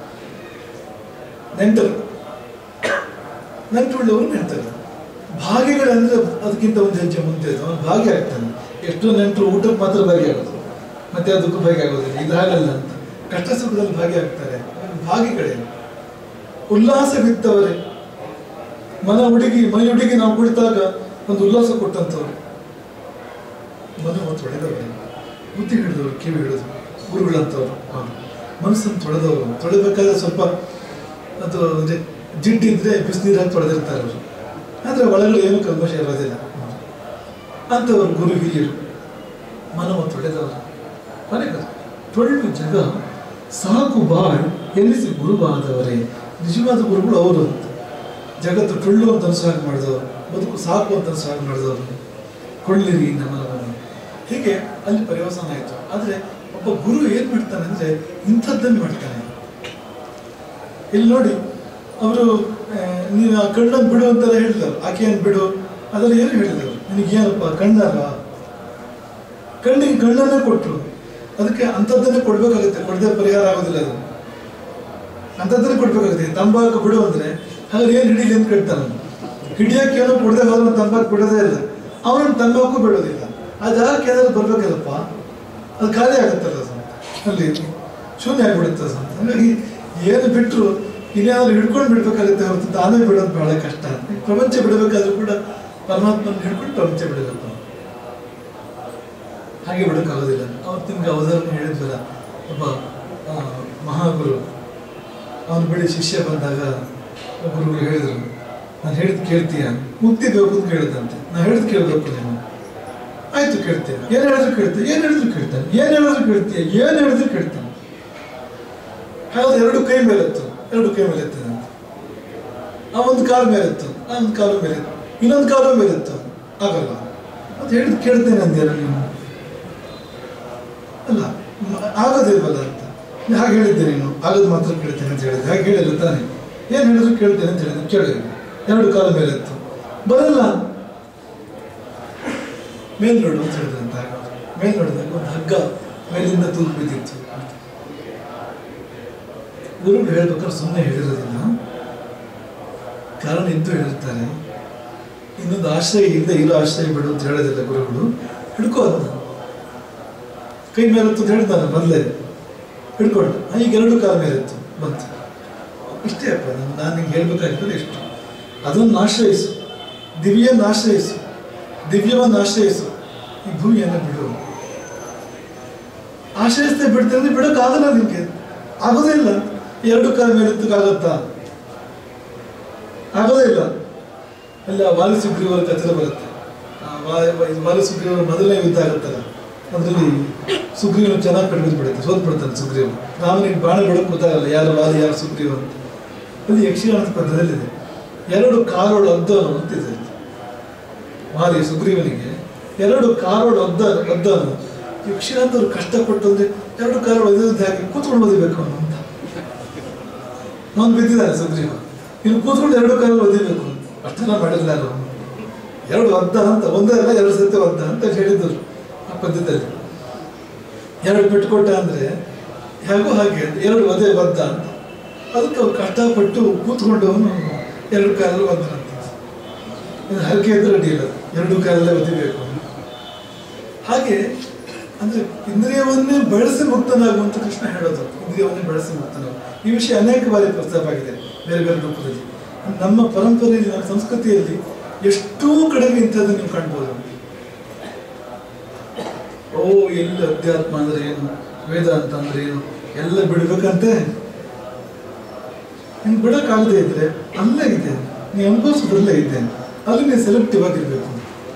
ನೆಂಟರು ನಂಟುಳ್ಳವರು ನೆಂಟರು ಭಾಗಿಗಳಂದ್ರೆ ಅದಕ್ಕಿಂತ ಒಂದು ಹೆಜ್ಜೆ ಮುಂದೆ ಇದೆ ಅವನು ಭಾಗಿ ಆಗ್ತಾನೆ ಎಷ್ಟೋ ನೆಂಟರು ಊಟಕ್ಕೆ ಮಾತ್ರ ಭಾಗಿಯಾಗೋದು ಮತ್ತೆ ಅದಕ್ಕೂ ಭಾಗಿಯಾಗೋದಿಲ್ಲ ಇದು ಹಾಗಲ್ಲ ಅಂತ ಕಷ್ಟ ಸುಖದಲ್ಲಿ ಭಾಗಿಯಾಗ್ತಾರೆ ಭಾಗಿಗಳೇ ಉಲ್ಲಾಸವಿತ್ತವರೇ ಮನ ಹುಡುಗಿ ಮೈ ಹುಡುಗಿ ನಾವು ಕುಳಿತಾಗ ಒಂದು ಉಲ್ಲಾಸ ಕೊಟ್ಟಂತವ್ರು ಮನ ತೊಳೆದವರೇ ಬುದ್ಧಿ ಹಿಡಿದವರು ಕಿವಿ ಹಿಡಿದು ಗುರುಗಳಂತವ್ರು ಹೌದು ಮನಸ್ಸನ್ನು ತೊಳೆದವರು ತೊಳೆಬೇಕಾದ್ರೆ ಸ್ವಲ್ಪ ಅದು ಅಂದ್ರೆ ಜಿಡ್ಡಿದ್ರೆ ಬಿಸಿನೀರು ಹಾಕಿ ತೊಳೆದಿರ್ತಾರೆ ಅವರು ಆದರೆ ಒಳಗಡೆ ಏನು ಕಲ್ಮಶ ಇರೋದಿಲ್ಲ ಅಂಥವ್ರು ಗುರು ಹಿರಿಯರು ಮನವ ತೊಳೆದವರು ಕೊನೆಗೆ ಟೊಳ್ಳು ಜಗ ಸಾಕು ಬಾಳ್ ಎನ್ನಿಸಿ ಗುರುವಾದವರೇ ನಿಜವಾದ ಗುರುಗಳು ಅವರು ಅಂತ ಜಗತ್ತು ಟೊಳ್ಳು ಅಂತ ಅನ್ಸಾಗ ಮಾಡಿದವರು ಬದುಕು ಸಾಕು ಅಂತ ಅನ್ಸಾಗ ಮಾಡಿದವರು ಕೊಳ್ಳಿರಿ ನಮನವನ್ನು ಹೀಗೆ ಅಲ್ಲಿ ಪರ್ಯವಸಾನ ಆಯಿತು ಆದರೆ ಒಬ್ಬ ಗುರು ಏನು ಮಾಡ್ತಾನೆ ಅಂದರೆ ಇಂಥದ್ದನ್ನು ಮಾಡ್ತಾನೆ ಇಲ್ಲಿ ನೋಡಿ ಅವರು ನೀನು ಆ ಕಣ್ಣನ್ನು ಬಿಡು ಅಂತೆಲ್ಲ ಹೇಳಿದರು ಆಕೆಯನ್ನು ಬಿಡು ಅದೆಲ್ಲ ಏನು ಹೇಳಿದರು ನಿನಗೇನಪ್ಪ ಕಣ್ಣಲ್ವಾ ಕಣ್ಣಿಗೆ ಕಣ್ಣನ್ನೇ ಕೊಟ್ಟರು ಅದಕ್ಕೆ ಅಂಥದ್ದನ್ನೇ ಕೊಡ್ಬೇಕಾಗುತ್ತೆ ಕೊಡದೆ ಪರಿಹಾರ ಆಗೋದಿಲ್ಲ ಅದು ಅಂಥದ್ದನ್ನೇ ಕೊಡ್ಬೇಕಾಗುತ್ತೆ ತಂಬಾಕು ಬಿಡು ಅಂದ್ರೆ ಹಾಗಾದ್ರೆ ಏನು ಹಿಡೀಲಿ ಅಂತ ಕೇಳ್ತಾನೆ ಹಿಡಿಯೋಕೆ ಏನೋ ಕೊಡದೆ ಹೋದ್ರೆ ತಂಬಾಕು ಬಿಡೋದೇ ಇಲ್ಲ ಅವನು ತಂಬಾಕು ಬಿಡೋದಿಲ್ಲ ಆ ಜಾಗಕ್ಕೆ ಏನಾದ್ರು ಬರ್ಬೇಕಲ್ಲಪ್ಪ ಅದು ಖಾಲಿ ಆಗುತ್ತಲ್ಲ ಅದು ಅಲ್ಲಿ ಶೂನ್ಯ ಆಗಿಬಿಡುತ್ತೆ ಅದು ಹಾಗಾಗಿ ಏನು ಬಿಟ್ಟರು ಇನ್ನೇನಾದ್ರು ಹಿಡ್ಕೊಂಡು ಬಿಡ್ಬೇಕಾಗುತ್ತೆ ಹೊರತು ತಾನೇ ಬಿಡೋದು ಬಹಳ ಕಷ್ಟ ಈ ಪ್ರಪಂಚ ಬಿಡಬೇಕಾದ್ರೂ ಕೂಡ ಪರಮಾತ್ಮನ ಹಿಡ್ಕೊಂಡು ಪ್ರಪಂಚ ಬಿಡಬೇಕು ಹಾಗೆ ಬಿಡೋಕ್ಕಾಗೋದಿಲ್ಲ ಅವತ್ತು ನಿಮ್ಗೆ ಅವಧಾರಣೆ ಹೇಳಿದ್ವಲ್ಲ ಒಬ್ಬ ಆ, ಮಹಾಗುರು ಅವನು ಬಳಿ ಶಿಷ್ಯ ಬಂದಾಗ ಗುರುಗಳು ಹೇಳಿದ್ರು ನಾನು ಹೇಳಿದ್ ಕೇಳ್ತೀಯ ಮುಕ್ತಿ ಬೇಕು ಅಂತ ಕೇಳಿದಂತೆ ನಾ ಹೇಳಿದ್ ಕೇಳಬೇಕು ನೀನು ಆಯ್ತು ಏನಾಯ್ತು ಕೇಳ್ತೇನೆ ಏನ್ ಹೇಳಿದ್ರು ಕೇಳ್ತೇನೆ ಏನ್ ಹೇಳಿದ್ರು ಕೇಳ್ತಾನೆ ಏನ್ ಹೇಳಿದ್ರು ಕೇಳ್ತೀಯ ಏನ್ ಹೇಳಿದ್ರು ಕೇಳ್ತಾನೆ ಹಾಗಾದ್ರೆ ಎರಡು ಕೈ ಮೇಲೆ ಎತ್ತು ಎರಡು ಕೈ ಮೇಲೆ ಎತ್ತಾನೆ ಅಂತ ಆ ಒಂದು ಕಾಲು ಮೇಲೆ ಎತ್ತು ಆ ಒಂದು ಕಾಲು ಮೇಲೆ ಎತ್ತು ಇನ್ನೊಂದು ಕಾಲು ಮೇಲೆ ಎತ್ತು ಆಗಲ್ಲ ಅದು ಹೇಳಿದ್ ಕೇಳ್ತೇನೆ ಅಂದ್ಯಾರ ನೀನು ಅಲ್ಲ ಮ- ಆಗೋದಿಲ್ವಲ್ಲ ಅಂತ ನೀ ಹಾಗೆ ಹೇಳಿದ್ದೆ ನೀನು ಆಗೋದು ಮಾತ್ರ ಕೇಳ್ತೇನೆ ಅಂತ ಹೇಳಿದೆ ಹಾಗೆ ಹೇಳಿಲ್ಲ ತಾನೆ ಏನು ಹೇಳಿದ್ರು ಕೇಳ್ತೇನೆ ಅಂತ ಹೇಳಿದ್ರೆ ಕೇಳಿಲ್ಲ ಎರಡು ಕಾಲ ಮೇಲೆ ಎತ್ತು ಬರಲ್ಲ ಮೇಲ್ ನೋಡು ಅಂತ ಹೇಳಿದ್ರೆ ಅಂತ ಮೇಲ್ ನೋಡಿದಾಗ ಒಂದು ಹಗ್ಗ ಮೇಲಿಂದ ತೂಗು ಬಿದ್ದಿತ್ತು ಗುರುಗಳು ಹೇಳ್ಬೇಕಾದ್ರೆ ಸುಮ್ಮನೆ ಹೇಳಿರೋದಿಲ್ಲ ಕಾರಣ ಇದ್ದು ಹೇಳಿರ್ತಾರೆ ಇನ್ನೊಂದು ಆಶ್ರಯ ಇಲ್ಲದೆ ಇರೋ ಆಶ್ರಯ ಬಿಡು ಅಂತ ಹೇಳೋದಿಲ್ಲ ಗುರುಗಳು ಹಿಡ್ಕೋ ಅದನ್ನ ಕೈ ಮೇಲೆ ಎತ್ತು ಅಂತ ಹೇಳ್ತಾನೆ ಮೊದಲೇ ಹಿಡ್ಕೊಂಡು ಆ, ಈಗ ಎರಡು ಕಾಲ ಮೇಲೆ ಎತ್ತು ಬಂತು ಇಷ್ಟೇ ಅಪ್ಪ ನಾನು ನಾನು ನಿಂಗೆ ಹೇಳ್ಬೇಕಾಗ್ತದೆ ಇಷ್ಟು ಅದನ್ನು ಆಶ್ರಯಿಸು ದಿವ್ಯವನ್ನು ಆಶ್ರಯಿಸು ದಿವ್ಯವನ್ನು ಆಶ್ರಯಿಸು ಈ ಭೂಮಿಯನ್ನು ಬಿಡು ಆಶ್ರಯಿಸ್ತೇ ಬಿಡ್ತೇನೆ ಅಂದ್ರೆ ಬಿಡೋಕ್ಕಾಗಲ್ಲ ನಿಮಗೆ ಆಗೋದೇ ಇಲ್ಲ ಎರಡು ಕಾಲ ಮೇಲೆ ಎತ್ತಕ್ಕಾಗತ್ತಾ ಆಗೋದೇ ಇಲ್ಲ ಅಲ್ಲ ವಾಲಿ ಸುಗ್ರೀವರ ಕಥೆ ಬರುತ್ತೆ ಆ ವಾ- ವಾ- ಇದು ವಾಲಿ ಸುಗ್ರೀವರ ಮೊದಲನೇ ಯುದ್ಧ ಆಗುತ್ತಲ್ಲ ಅದರಲ್ಲಿ ಸುಗ್ರೀವನು ಚೆನ್ನಾಗಿ ಕಡಿಮೆ ಬಿಡುತ್ತೆ ಸೋತ್ ಬಿಡ್ತಾನೆ ಸುಗ್ರೀವ ರಾಮನಿಗೆ ಬಾಣ ಬಿಡೋಕೆ ಗೊತ್ತಾಗಲ್ಲ ಯಾರು ವಾಲಿ ಯಾರು ಸುಗ್ರೀವ ಅಂತ ಅದು ಯಕ್ಷಗಾನದ ಪದ್ಯದಲ್ಲಿದೆ ಎರಡು ಕಾರೋಳು ಅದ್ದನು ಅಂತಿದೆ ವಾಲಿ ಸುಗ್ರೀವನಿಗೆ ಎರಡು ಕಾರೋಳು ಅದ್ದ ಅದ್ದನು ಯಕ್ಷಗಾನದವ್ರು ಕಷ್ಟಪಟ್ಟು ಅಂದ್ರೆ ಎರಡು ಕಾರೋಳು ಒದ್ದಂತೆ ಹಾಕಿ ಕೂತ್ಕೊಂಡು ಓದಿಬೇಕು ಅವನು ಅಂತ ಅವನು ಬಿದ್ದಿದ್ದಾನೆ ಸುಗ್ರೀವ ಇನ್ನು ಕೂತ್ಕೊಂಡು ಎರಡು ಕಾಲು ಓದಿಬೇಕು ಅಂತ ಅಷ್ಟೆಲ್ಲ ಮಾಡಿಲ್ಲ ಯಾರು ಎರಡು ಒದ್ದ ಅಂತ ಒಂದೇ ಅಲ್ಲ ಎರಡು ಸತಿ ಒದ್ದ ಅಂತ ಹೇಳಿದ್ರು ಆ ಪದ್ಯದಲ್ಲಿ ಎರಡು ಬಿಟ್ಟುಕೊಟ್ಟ ಅಂದ್ರೆ ಹೇಗೋ ಹಾಗೆ ಅಂತ ಎರಡು ಒದೆ ಒದ್ದ ಅಂತ ಅದಕ್ಕೆ ಅವ್ರು ಕಷ್ಟಪಟ್ಟು ಕೂತ್ಕೊಂಡು ಅವನು ಎರಡು ಕಾಲಲ್ಲಿ ಒದ್ದಂತ ಇದು ಹರಕೆ ಇದ್ರೆ ಅಡ್ಡಿಲ್ಲ ಎರಡು ಕಾಲಲ್ಲೇ ಒದಿಬೇಕು ಹಾಗೆ ಅಂದ್ರೆ ಇಂದ್ರಿಯವನ್ನೇ ಬಳಸಿ ಮುಕ್ತನಾಗುವಂತ ಕೃಷ್ಣ ಹೇಳೋದು ಇಂದ್ರಿಯವನ್ನೇ ಬಳಸಿ ಮುಕ್ತನಾಗು ಈ ವಿಷಯ ಅನೇಕ ಬಾರಿ ಪ್ರಸ್ತಾಪ ಆಗಿದೆ ಬೇರೆ ಬೇರೆ ರೂಪದಲ್ಲಿ ನಮ್ಮ ಪರಂಪರೆಯಲ್ಲಿ ನಮ್ಮ ಸಂಸ್ಕೃತಿಯಲ್ಲಿ ಎಷ್ಟೋ ಕಡೆಗೆ ಇಂಥದ್ದು ನೀವು ಕಾಣ್ಬೋದು ಓ ಎಲ್ಲಿ ಅಧ್ಯಾತ್ಮ ಅಂದ್ರೆ ಏನು ವೇದಾಂತ ಅಂದ್ರೆ ಏನು ಎಲ್ಲ ಬಿಡ್ಬೇಕಂತೆ ನಿಮ್ಗೆ ಬಿಡಕ್ಕಾಗದೇ ಇದ್ರೆ ಅಲ್ಲೇ ಇದೆ ನೀವು ಅನುಭವಿಸೋದ್ರಲ್ಲೇ ಇದೆ ಅಲ್ಲಿ ನೀವು ಸೆಲೆಕ್ಟಿವ್ ಆಗಿರ್ಬೇಕು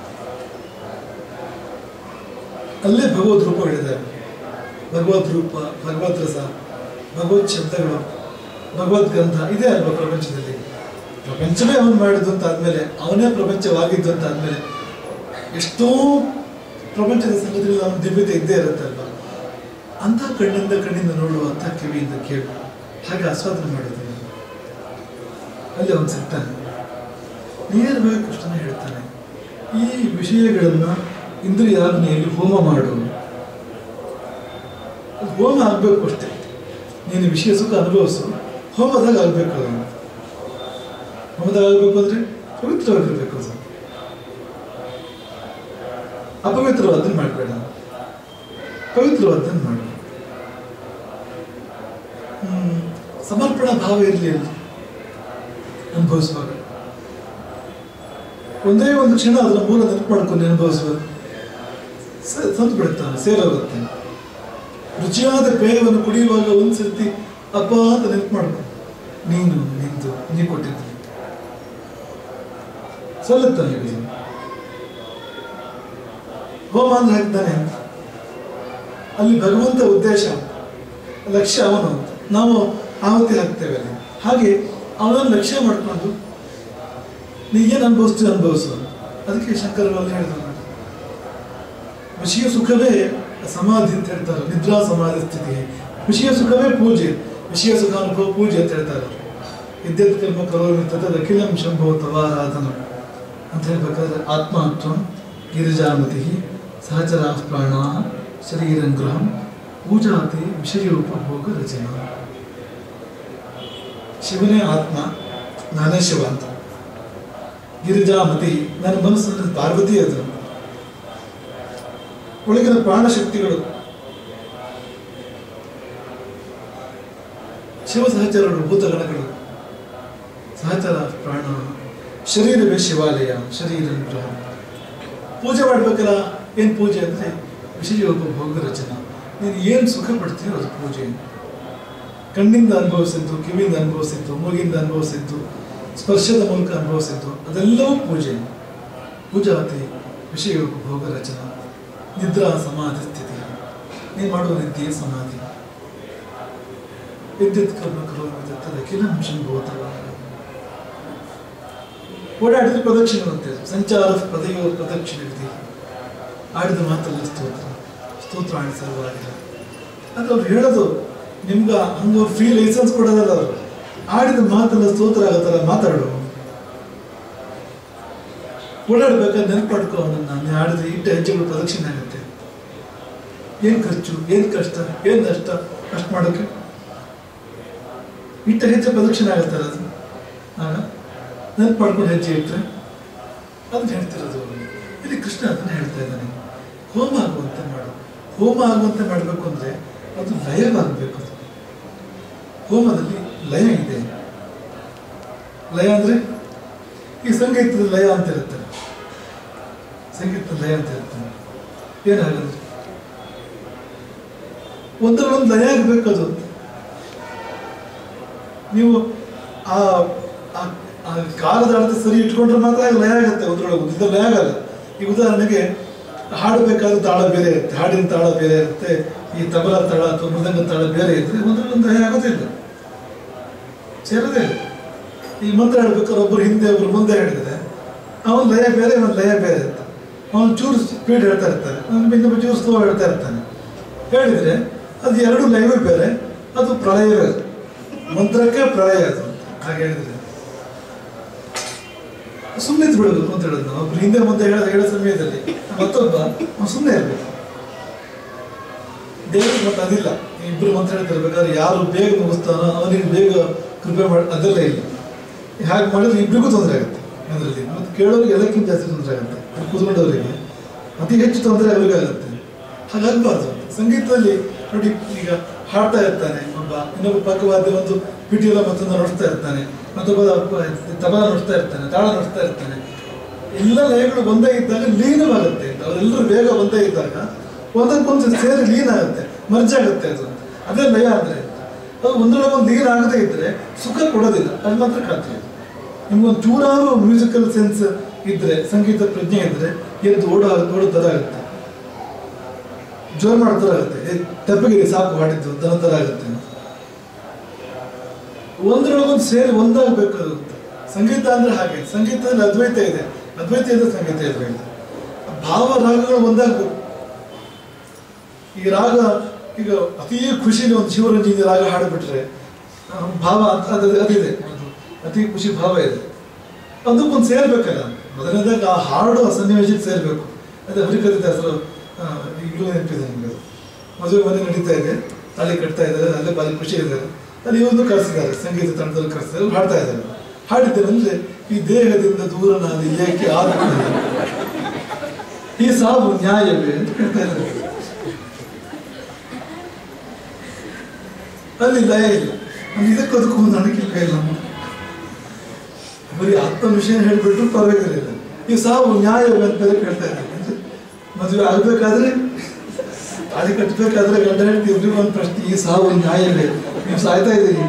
ಅಲ್ಲೇ ಭಗವದ್ ರೂಪಗಳಿದ್ದಾರೆ ಭಗವದ್ ರೂಪ ಭಗವದ್ ರಸ ಭಗವತ್ ಶಬ್ದಗಳು ಭಗವದ್ ಗ್ರಂಥ ಇದೆ ಅಲ್ವಾ ಪ್ರಪಂಚದಲ್ಲಿ ಪ್ರಪಂಚವೇ ಅವನು ಮಾಡಿದ್ದು ಅಂತ ಆದ್ಮೇಲೆ ಅವನೇ ಪ್ರಪಂಚವಾಗಿದ್ದು ಅಂತ ಆದ್ಮೇಲೆ ಎಷ್ಟೋ ಪ್ರಪಂಚದ ಸಂಗತಿಗಳು ಅವನ ದಿವ್ಯತೆ ಇದ್ದೇ ಇರುತ್ತಲ್ವಾ ಅಂತ ಕಣ್ಣಿಂದ ಕಣ್ಣಿಂದ ನೋಡುವ ಅಂತ ಕಿವಿಯಿಂದ ಕೇಳು ಹಾಗೆ ಆಸ್ವಾದನೆ ಮಾಡೋದು ಅಲ್ಲಿ ಅವನು ಸಿಗ್ತಾನೆ ನೇರವಾಗಿ ಕೃಷ್ಣನ ಹೇಳ್ತಾನೆ ಈ ವಿಷಯಗಳನ್ನ ಇಂದ್ರಿಯಾಗ್ನಿಯಲ್ಲಿ ಹೋಮ ಮಾಡು ಅದು ಹೋಮ ಆಗ್ಬೇಕು ಅಷ್ಟೇ ನೀನು ವಿಷಯ ಸುಖ ಅನುಭವಿಸು ಹೋಮದಾಗ ಆಗ್ಬೇಕು ಅದು ಹೋಮದಾಗ ಆಗ್ಬೇಕು ಅಂದ್ರೆ ಪವಿತ್ರವಾಗಿರ್ಬೇಕು ಅದು ಅಪವಿತ್ರವಾದನ್ನು ಮಾಡಬೇಡ ಪವಿತ್ರವಾದನ್ನು ಮಾಡು ಹ್ಮ್, ಸಮರ್ಪಣಾ ಭಾವ ಇರಲಿ ಅಲ್ಲಿ ಅನುಭವಿಸುವಾಗ ಒಂದೇ ಒಂದು ಕ್ಷಣ ಅದರ ಮೂಲ ನೆನಪು ಮಾಡ್ಕೊಂಡು ಅನುಭವಿಸುವಾಗ ಸ- ತಂದು ಬಿಡುತ್ತಾನೆ ಸೇರೋಗುತ್ತೆ ರುಚಿಯಾದ ಪೇಯವನ್ನು ಕುಡಿಯುವಾಗ ಒಂದು ಸರ್ತಿ ಅಪ್ಪ ಅಂತ ನೆನಪು ಮಾಡ್ಕೊ ನೀನು ನಿಂದು ನೀ ಕೊಟ್ಟಿದ್ದು ಸಲ್ಲುತ್ತಾನೆ ಇದು ಹೋಮ ಅಂದ್ರೆ ಹಾಕ್ತಾನೆ ಅಂತ ಅಲ್ಲಿ ಭಗವಂತ ಉದ್ದೇಶ ಲಕ್ಷ್ಯ ಅವನು ಅಂತ ನಾವು ಆಹುತಿ ಹಾಕ್ತೇವೆ ಅಲ್ಲಿ ಹಾಗೆ ಅವನನ್ನು ಲಕ್ಷ್ಯ ಮಾಡ್ಕೊಂಡು ನೀ ಏನು ಅನುಭವಿಸ್ತೀವಿ ಅನುಭವಿಸು ಅದಕ್ಕೆ ಶಂಕರರಲ್ಲಿ ಹೇಳಿದ್ರು ವಿಷಯ ಸುಖವೇ ಸಮಾಧಿ ಅಂತ ಹೇಳ್ತಾರೆ ನಿದ್ರಾ ಸಮಾಧಿ ಸ್ಥಿತಿ ವಿಷಯ ಸುಖವೇ ಪೂಜೆ ವಿಷಯ ಸುಖ ಅನುಭವ ಪೂಜೆ ಅಂತ ಹೇಳ್ತಾರೆ ಇದ್ಯತ್ ಕರ್ಮ ಕರೋಮಿ ತದ ಅಖಿಲಂ ಶಂಭೋ ತವಾರಾಧನ ಅಂತ ಹೇಳ್ಬೇಕಾದ್ರೆ ಆತ್ಮಾತ್ಮ ಗಿರಿಜಾಮತಿ ಸಹಚರ ಪ್ರಾಣ ಶರೀರಂ ಗೃಹಂ ಪೂಜಾತಿ ವಿಷಯೋಪಭೋಗ ರಚನಾ ಶಿವನೇ ಆತ್ಮ ನಾನೇ ಶಿವ ಅಂತ ಗಿರಿಜಾಮತಿ ನನ್ನ ಮನಸ್ಸಿನಲ್ಲಿ ಪಾರ್ವತಿ ಅದು ಒಳಗಿನ ಪ್ರಾಣಶಕ್ತಿಗಳು ಶಿವ ಸಹಚರರು ಭೂತಗಣಗಳು ಸಹಚರ ಪ್ರಾಣ ಶರೀರವೇ ಶಿವಾಲಯ ಶರೀರ ಗೃಹ ಪೂಜೆ ಮಾಡ್ಬೇಕಲ್ಲ ಏನು ಪೂಜೆ ಅಂದರೆ ವಿಷಯೋಪಭೋಗ ರಚನಾ ನೀನು ಏನು ಸುಖ ಪಡ್ತೀಯೋ ಅದು ಪೂಜೆ ಕಣ್ಣಿಂದ ಅನುಭವಿಸಿದ್ದು ಕಿವಿಯಿಂದ ಅನುಭವಿಸಿದ್ದು ಮೂಗಿಂದ ಅನುಭವಿಸಿದ್ದು ಸ್ಪರ್ಶದ ಮೂಲಕ ಅನುಭವಿಸಿದ್ದು ಅದೆಲ್ಲವೂ ಪೂಜೆ ಪೂಜಾತಿ ವಿಷಯೋಪಭೋಗ ರಚನಾ ನಿದ್ರಾ ಸಮಾಧಿ ಸ್ಥಿತಿ ನೀನು ಮಾಡುವ ನಿದ್ಯೆ ಸಮಾಧಿ ವಿದ್ಯುತ್ ಕರ್ಮ ಕರೋಮಿ ಕಿಲಂ ಶಂಭೂತವ ಓಡಾಡಿದ್ರೆ ಪ್ರದಕ್ಷಿಣೆ ಅಂತೇಳಿ ಸಂಚಾರ ಪದೆಯೋ ಪ್ರದಕ್ಷಿಣೆ ವಿಧಿ ಆಡಿದ ಮಾತಲ್ಲ ಸ್ತೋತ್ರ ಸ್ತೋತ್ರ ಆಡಿ ಸರ್ವಾಗಿಲ್ಲ ಅದು ಅವ್ರು ಹೇಳೋದು ನಿಮ್ಗೆ ಹಂಗೆ ಫ್ರೀ ಲೈಸೆನ್ಸ್ ಕೊಡೋದಲ್ಲ ಅವರು ಆಡಿದ ಮಾತೆಲ್ಲ ಸ್ತೋತ್ರ ಆಗತ್ತಲ್ಲ ಮಾತಾಡು ಓಡಾಡ್ಬೇಕಾದ್ರೆ ನೆನಪಾಡ್ಕೊ ಅವನನ್ನ ನಾನು ಆಡಿದ್ರೆ ಇಟ್ಟ ಹೆಜ್ಜೆಗಳು ಪ್ರದಕ್ಷಿಣೆ ಆಗುತ್ತೆ ಏನು ಖರ್ಚು ಏನು ಕಷ್ಟ ಏನು ನಷ್ಟ ಅಷ್ಟು ಮಾಡೋಕ್ಕೆ ಇಟ್ಟ ಹೆಜ್ಜೆ ಪ್ರದಕ್ಷಿಣೆ ಆಗುತ್ತಲ್ಲ ಅದು ಆಗ ನೆನಪು ಮಾಡ್ಕೊಂಡು ಹೆಜ್ಜೆ ಇಟ್ಟರೆ ಅದನ್ನ ಹೇಳ್ತಿರೋದು ಅವ್ರು. ಇಲ್ಲಿ ಕೃಷ್ಣ ಅದನ್ನ ಹೇಳ್ತಾ ಇದ್ದಾನೆ ಹೋಮ ಆಗುವಂತೆ ಮಾಡು ಹೋಮ ಆಗುವಂತೆ ಮಾಡಬೇಕು ಅಂದ್ರೆ ಅದು ಲಯವಾಗಬೇಕು ಅದು ಹೋಮದಲ್ಲಿ ಲಯ ಇದೆ ಲಯ ಅಂದ್ರೆ ಈ ಸಂಗೀತದ ಲಯ ಅಂತ ಇರುತ್ತೆ ಸಂಗೀತದ ಲಯ ಅಂತ ಇರುತ್ತೆ ಏನಾಗದು ಒಂದರೊಂದು ಲಯ ಆಗಬೇಕು ಅದು ನೀವು ಆ ಆ- ಆ ಕಾಲದ ಅಳತೆ ಸರಿ ಇಟ್ಕೊಂಡ್ರೆ ಮಾತ್ರ ಆಗ ಲಯ ಆಗುತ್ತೆ ಒಂದ್ರೊಳಗೆ ಇದು ಲಯ ಆಗಲ್ಲ ಈ ಉದಾಹರಣೆಗೆ ಹಾಡಬೇಕಾದ್ರೆ ತಾಳ ಬೇರೆ ಇರುತ್ತೆ ಹಾಡಿನ ತಾಳ ಬೇರೆ ಇರುತ್ತೆ ಈ ತಬಲ ತಾಳ ಅಥವಾ ಮೃದಂಗ ತಾಳ ಬೇರೆ ಇದ್ರೆ ಒಂದ್ರೊಳಗೆ ಲಯ ಆಗೋದಿಲ್ಲ ಸೇರೋದೇ ಇಲ್ಲ ಈ ಮಂತ್ರ ಹೇಳ್ಬೇಕಾದ್ರೆ ಒಬ್ರು ಹಿಂದೆ ಒಬ್ರು ಮುಂದೆ ಹೇಳಿದ್ರೆ ಅವನ ಲಯ ಬೇರೆ ಅವನ ಲಯ ಬೇರೆ ಇರುತ್ತೆ ಅವನು ಚೂರು ಸ್ಪೀಡ್ ಹೇಳ್ತಾ ಇರ್ತಾನೆ ಅವನು ಇನ್ನೊಬ್ಬ ಚೂರು ಸ್ಲೋ ಹೇಳ್ತಾ ಇರ್ತಾನೆ ಹೇಳಿದ್ರೆ ಅದು ಎರಡು ಲಯವೇ ಬೇರೆ ಅದು ಪ್ರಳಯವೇ ಅದು. ಮಂತ್ರಕ್ಕೆ ಪ್ರಳಯ ಅದು ಹಾಗೆ ಹೇಳಿದ್ರೆ ಸುಮ್ಮನೆ ಬಿಡಬೇಕು ಅಂತ ಹೇಳೋದು ನಾವು ಒಬ್ರು ಹಿಂದೆ ಮುಂದೆ ಹೇಳೋ ಹೇಳೋ ಸಮಯದಲ್ಲಿ ಮತ್ತೊಬ್ಬ ಅವ್ನು ಸುಮ್ಮನೆ ಇರಬೇಕು ದೇವ್ರಿಗೆ ಮತ್ತೆ ಅದಿಲ್ಲ ಈ ಇಬ್ರು ಮಂತ್ರ ಹೇಳ್ತಿರ್ಬೇಕಾದ್ರೆ ಯಾರು ಬೇಗ ಮುಗಿಸ್ತಾನೋ ಅವನಿಗೆ ಬೇಗ ಕೃಪೆ ಮಾಡಿ ಅದೆಲ್ಲ ಇಲ್ಲ ಹಾಗೆ ಮಾಡಿದ್ರೆ ಇಬ್ರಿಗೂ ತೊಂದರೆ ಆಗುತ್ತೆ ಅದರಲ್ಲಿ ಮತ್ತು ಕೇಳೋರಿಗೆ ಎಲ್ಲಕ್ಕಿಂತ ಜಾಸ್ತಿ ತೊಂದರೆ ಆಗುತ್ತೆ ಅಲ್ಲಿ ಕೂತ್ಕೊಂಡವರಿಗೆ ಅತಿ ಹೆಚ್ಚು ತೊಂದರೆ ಅವರಿಗೆ ಆಗುತ್ತೆ ಹಾಗಾಗಬಾರ್ದು ಸಂಗೀತದಲ್ಲಿ ನೋಡಿ ಈಗ ಹಾಡ್ತಾ ಇರ್ತಾನೆ ಒಬ್ಬ ಇನ್ನೊಬ್ಬ ಪಕ್ಕವಾದ ಒಂದು ಪಿಟೀಲ ಮತ್ತೊಂದು ನುಡಿಸ್ತಾ ಇರ್ತಾನೆ ಮತ್ತೊಬ್ಬ ಪ- ತಬಲ ನುಡಿಸ್ತಾ ಇರ್ತಾನೆ ತಾಳ ನುಡಿಸ್ತಾ ಇರ್ತಾನೆ ಎಲ್ಲ ಲಯಗಳು ಒಂದೇ ಇದ್ದಾಗ ಲೀನವಾಗುತ್ತೆ ಅವರೆಲ್ಲರೂ ಬೇಗ ಒಂದೇ ಇದ್ದಾಗ ಒಂದಕ್ಕೊಂದು ಸೇರಿ ಲೀನ್ ಆಗುತ್ತೆ ಮರ್ಜ್ ಆಗುತ್ತೆ ಅದು ಅದೇ ಲಯ ಅಂದ್ರೆ ಅದು ಒಂದರೊಳಗೆ ಒಂದು ಲೀನ್ ಆಗದೇ ಇದ್ರೆ ಸುಖ ಕೊಡೋದಿಲ್ಲ ಅದು ಮಾತ್ರ ಖಾತ್ರಿ ಅದು. ನಿಮ್ಗೊಂದು ಚೂರಾರು ಮ್ಯೂಸಿಕಲ್ ಸೆನ್ಸ್ ಇದ್ರೆ ಸಂಗೀತ ಪ್ರಜ್ಞೆ ಇದ್ರೆ ಎದ್ದು ಓಡ ಓಡೋ ಥರ ಆಗುತ್ತೆ ಜೋರ್ ಮಾಡೋ ಥರ ಆಗುತ್ತೆ ಏ, ತೆಪ್ಪಗಿರಿ ಸಾಕು ಹಾಡಿದ್ದು ದನ ಥರ ಆಗುತ್ತೆ ಒಂದರೊಳಗೊಂದು ಸೇರಿ ಒಂದಾಗಬೇಕು ಅದು ಅಂತ. ಸಂಗೀತ ಅಂದ್ರೆ ಹಾಗೆ ಸಂಗೀತದಲ್ಲಿ ಅದ್ವೈತ ಇದೆ ಅದ್ವೈತ ಇದೆ ಸಂಗೀತ ಇದೆ ಭಾವ ರಾಗಗಳು ಒಂದಾಗಬೇಕು ಈ ರಾಗ ಈಗ ಅತಿ ಖುಷಿಲಿ ಒಂದು ಶಿವರಂಜನಿ ರಾಗ ಹಾಡಿಬಿಟ್ರೆ ಆ, ಭಾವ ಅದ್- ಅದ್- ಅದಿದೆ ಒಂದು ಅತಿ ಖುಷಿ ಭಾವ ಇದೆ ಅದಕ್ಕೊಂದು ಸೇರ್ಬೇಕಲ್ಲ ಮೊದಲನೇದಾಗ ಆ ಹಾಡು ಆ ಸನ್ನಿವೇಶಕ್ಕೆ ಸೇರ್ಬೇಕು ಅದೇ ಹರಿಕಥಿತ ಹೆಸರು ಈಗಲೂ ನೆನಪಿದೆ ನಿಮಗೆ ಅದು ಮದುವೆ ಮನೆ ನಡೀತಾ ಇದೆ ತಾಳಿ ಕಟ್ತಾ ಇದ್ದಾರೆ ಅಲ್ಲೇ ಭಾರಿ ಖುಷಿ ಇದ್ದಾರೆ ಅಲ್ಲಿ ಒಂದು ಕರೆಸಿದ್ದಾರೆ ಸಂಗೀತ ತಂಡದಲ್ಲಿ ಕರೆಸಿದ್ದಾರೆ ಅವ್ರು ಹಾಡ್ತಾ ಇದ್ದಾರೆ ಹಾಡಿದ್ದಾರೆ ಅಂದ್ರೆ ಈ ದೇಹದಿಂದ ದೂರನಾದ ಏಕೆ ಆದ ಈ ಸಾವು ನ್ಯಾಯವೇ ಅಂತ ಹೇಳ್ತಾ ಇದ್ದಾರೆ ಅಲ್ಲಿ ಲಯ ಇಲ್ಲ ಅಲ್ಲಿ ಇದಕ್ಕೆ ಅದಕ್ಕೂ ಒಂದು ಅಣಕಿಲ್ಲ ಇಲ್ಲ ಬರೀ ಆತ್ಮ ವಿಷಯ ಹೇಳ್ಬಿಟ್ರು ಪರವಾಗಿರಲಿಲ್ಲ ಈ ಸಾವು ನ್ಯಾಯವೇ ಅಂತ ಬೇರೆ ಕೇಳ್ತಾ ಇದ್ದಾರೆ ಅಂದ್ರೆ ಮದುವೆ ಆಗ್ಬೇಕಾದ್ರೆ ತಾಳಿ ಕಟ್ಟಬೇಕಾದ್ರೆ ಗಂಡ ಹೆಂಡತಿ ಇಬ್ರಿಗೂ ಒಂದು ಪ್ರಶ್ನೆ ಈ ಸಾವು ನ್ಯಾಯವೇ ನೀವು ಸಾಯ್ತಾ ಇದ್ದೀರಿ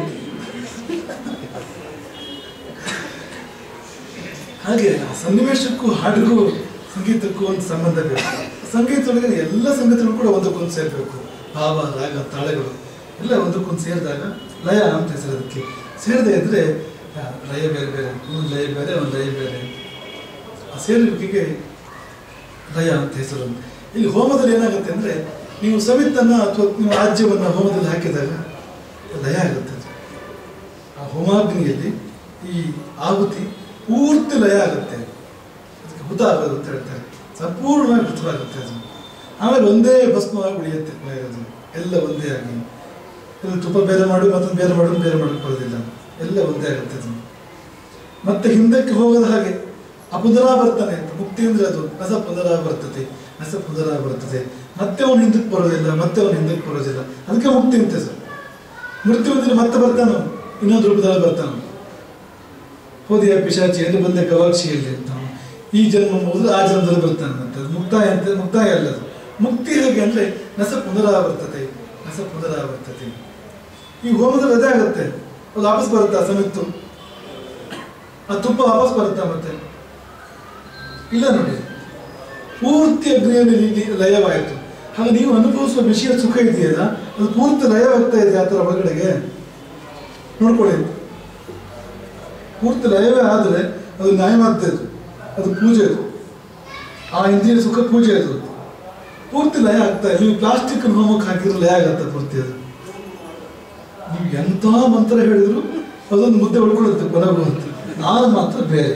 ಹಾಗೆ ಆ ಸನ್ನಿವೇಶಕ್ಕೂ ಹಾಡಿಗೂ ಸಂಗೀತಕ್ಕೂ ಒಂದು ಸಂಬಂಧ ಬೇಕು ಸಂಗೀತದೊಳಗೆ ಎಲ್ಲ ಸಂಗೀತಗಳು ಕೂಡ ಒಂದಕ್ಕೊಂದು ಸೇರಬೇಕು ಭಾವ ರಾಗ ತಾಳಗಳು ಎಲ್ಲ ಒಂದಕ್ಕೊಂದು ಸೇರಿದಾಗ ಲಯ ಅಂತ ಹೆಸರು ಅದಕ್ಕೆ ಸೇರದೇ ಇದ್ರೆ ಆ, ಲಯ ಬೇರೆ ಬೇರೆ ಒಂದು ಲಯ ಬೇರೆ ಒಂದು ಲಯ ಬೇರೆ ಆ ಸೇರುವಿಕೆಗೆ ಲಯ ಅಂತ ಹೆಸರು ಇಲ್ಲಿ ಹೋಮದಲ್ಲಿ ಏನಾಗುತ್ತೆ ಅಂದ್ರೆ ನೀವು ಸಮಿತನ್ನ ಅಥವಾ ನೀವು ರಾಜ್ಯವನ್ನ ಹೋಮದಲ್ಲಿ ಹಾಕಿದಾಗ ಲಯ ಆಗುತ್ತೆ ಅದು. ಆ ಹೋಮಾಗ್ನಿಯಲ್ಲಿ ಈ ಆಹುತಿ ಪೂರ್ತಿ ಲಯ ಆಗುತ್ತೆ ಅದಕ್ಕೆ ಹುತ ಆಗೋದು ಅಂತ ಹೇಳ್ತಾರೆ ಸಂಪೂರ್ಣವಾಗಿ ಹುತವಾಗುತ್ತೆ ಅದು ಆಮೇಲೆ ಒಂದೇ ಭಸ್ಮವಾಗಿ ಉಳಿಯುತ್ತೆ ಲಯ ಅದು ಎಲ್ಲ ಒಂದೇ ಆಗಿ ಎಲ್ಲ ತುಪ್ಪ ಬೇರೆ ಮಾಡು ಮತ್ತೊಂದು ಬೇರೆ ಮಾಡು ಬೇರೆ ಮಾಡಕ್ಕೆ ಬರೋದಿಲ್ಲ ಎಲ್ಲ ಒಂದೇ ಆಗುತ್ತೆ ಅದು ಮತ್ತೆ ಹಿಂದಕ್ಕೆ ಹೋಗದ ಹಾಗೆ ಅಪುನರಾವರ್ತನೆ ಅಂತ ಮುಕ್ತಿ ಅಂದ್ರೆ ಅದು ರಸ ಪುನರಾವರ್ತತೆ ರಸ ಪುನರಾವರ್ತತೆ ಮತ್ತೆ ಅವನು ಹಿಂದಕ್ಕೆ ಬರೋದಿಲ್ಲ ಮತ್ತೆ ಅವನು ಹಿಂದಕ್ಕೆ ಬರೋದಿಲ್ಲ ಅದಕ್ಕೆ ಮುಕ್ತಿ ಅಂತೆ ಸರ್ ಮೃತ್ಯು ಅಂದ್ರೆ ಮತ್ತೆ ಬರ್ತಾನ ಇನ್ನೊಂದು ರೂಪದಲ್ಲಿ ಬರ್ತಾನ ಹೋದಿಯ ಪಿಶಾಚಿ ಎಂದು ಬಂದೆ ಗವಾಕ್ಷಿಯಲ್ಲಿ ಅಂತ ಅವ್ನು. ಈ ಜನ್ಮ ಮುಗಿದು ಆ ಜನ್ಮದಲ್ಲಿ ಬರ್ತಾನೆ ಅಂತ ಅದು ಮುಕ್ತಾಯ ಅಂತ ಮುಕ್ತಾಯ ಅಲ್ಲ ಅದು ಮುಕ್ತಿ ಹೇಗೆ ಅಂದ್ರೆ ನಸ ಪುನರಾವರ್ತತೆ ನಸ ಪುನರಾವರ್ತತೆ ಈ ಹೋಮದಲ್ಲಿ ಅದೇ ಆಗುತ್ತೆ ಅದು ವಾಪಸ್ ಬರುತ್ತಾ ಸಮಿತ್ತು ಆ ತುಪ್ಪ ವಾಪಸ್ ಬರುತ್ತಾ ಮತ್ತೆ ಇಲ್ಲ ನೋಡಿ ಪೂರ್ತಿ ಅಗ್ನಿಯಲ್ಲಿ ಲೀ- ಲಯವಾಯಿತು ಹಾಗೆ ನೀವು ಅನುಭವಿಸುವ ವಿಷಯ ಸುಖ ಇದೆಯಲ್ಲ ಅದು ಪೂರ್ತಿ ಲಯವಾಗ್ತಾ ಇದೆ ಆ ಥರ ಒಳಗಡೆಗೆ ನೋಡ್ಕೊಳ್ಳಿ ಪೂರ್ತಿ ಲಯವೇ ಆದರೆ ಅದು ನ್ಯಾಯವಾಗ್ತದೆ ಅದು ಪೂಜೆ ಅದು ಆ ಇಂದ್ರಿಯ ಸುಖ ಪೂಜೆ ಅದು ಪೂರ್ತಿ ಲಯ ಆಗ್ತಾ ಇದೆ ನೀವು ಪ್ಲಾಸ್ಟಿಕ್ ಹೋಮಕ್ಕೆ ಹಾಕಿದ್ರೆ ಲಯ ಆಗತ್ತೆ ಪೂರ್ತಿ ಅದು ನೀವು ಎಂಥ ಮಂತ್ರ ಹೇಳಿದ್ರು ಅದೊಂದು ಮುದ್ದೆ ಉಳ್ಕೊಳ್ಳುತ್ತೆ ಕೊನೆಗೂ ಅಂತ ನಾನು ಮಾತ್ರ ಬೇರೆ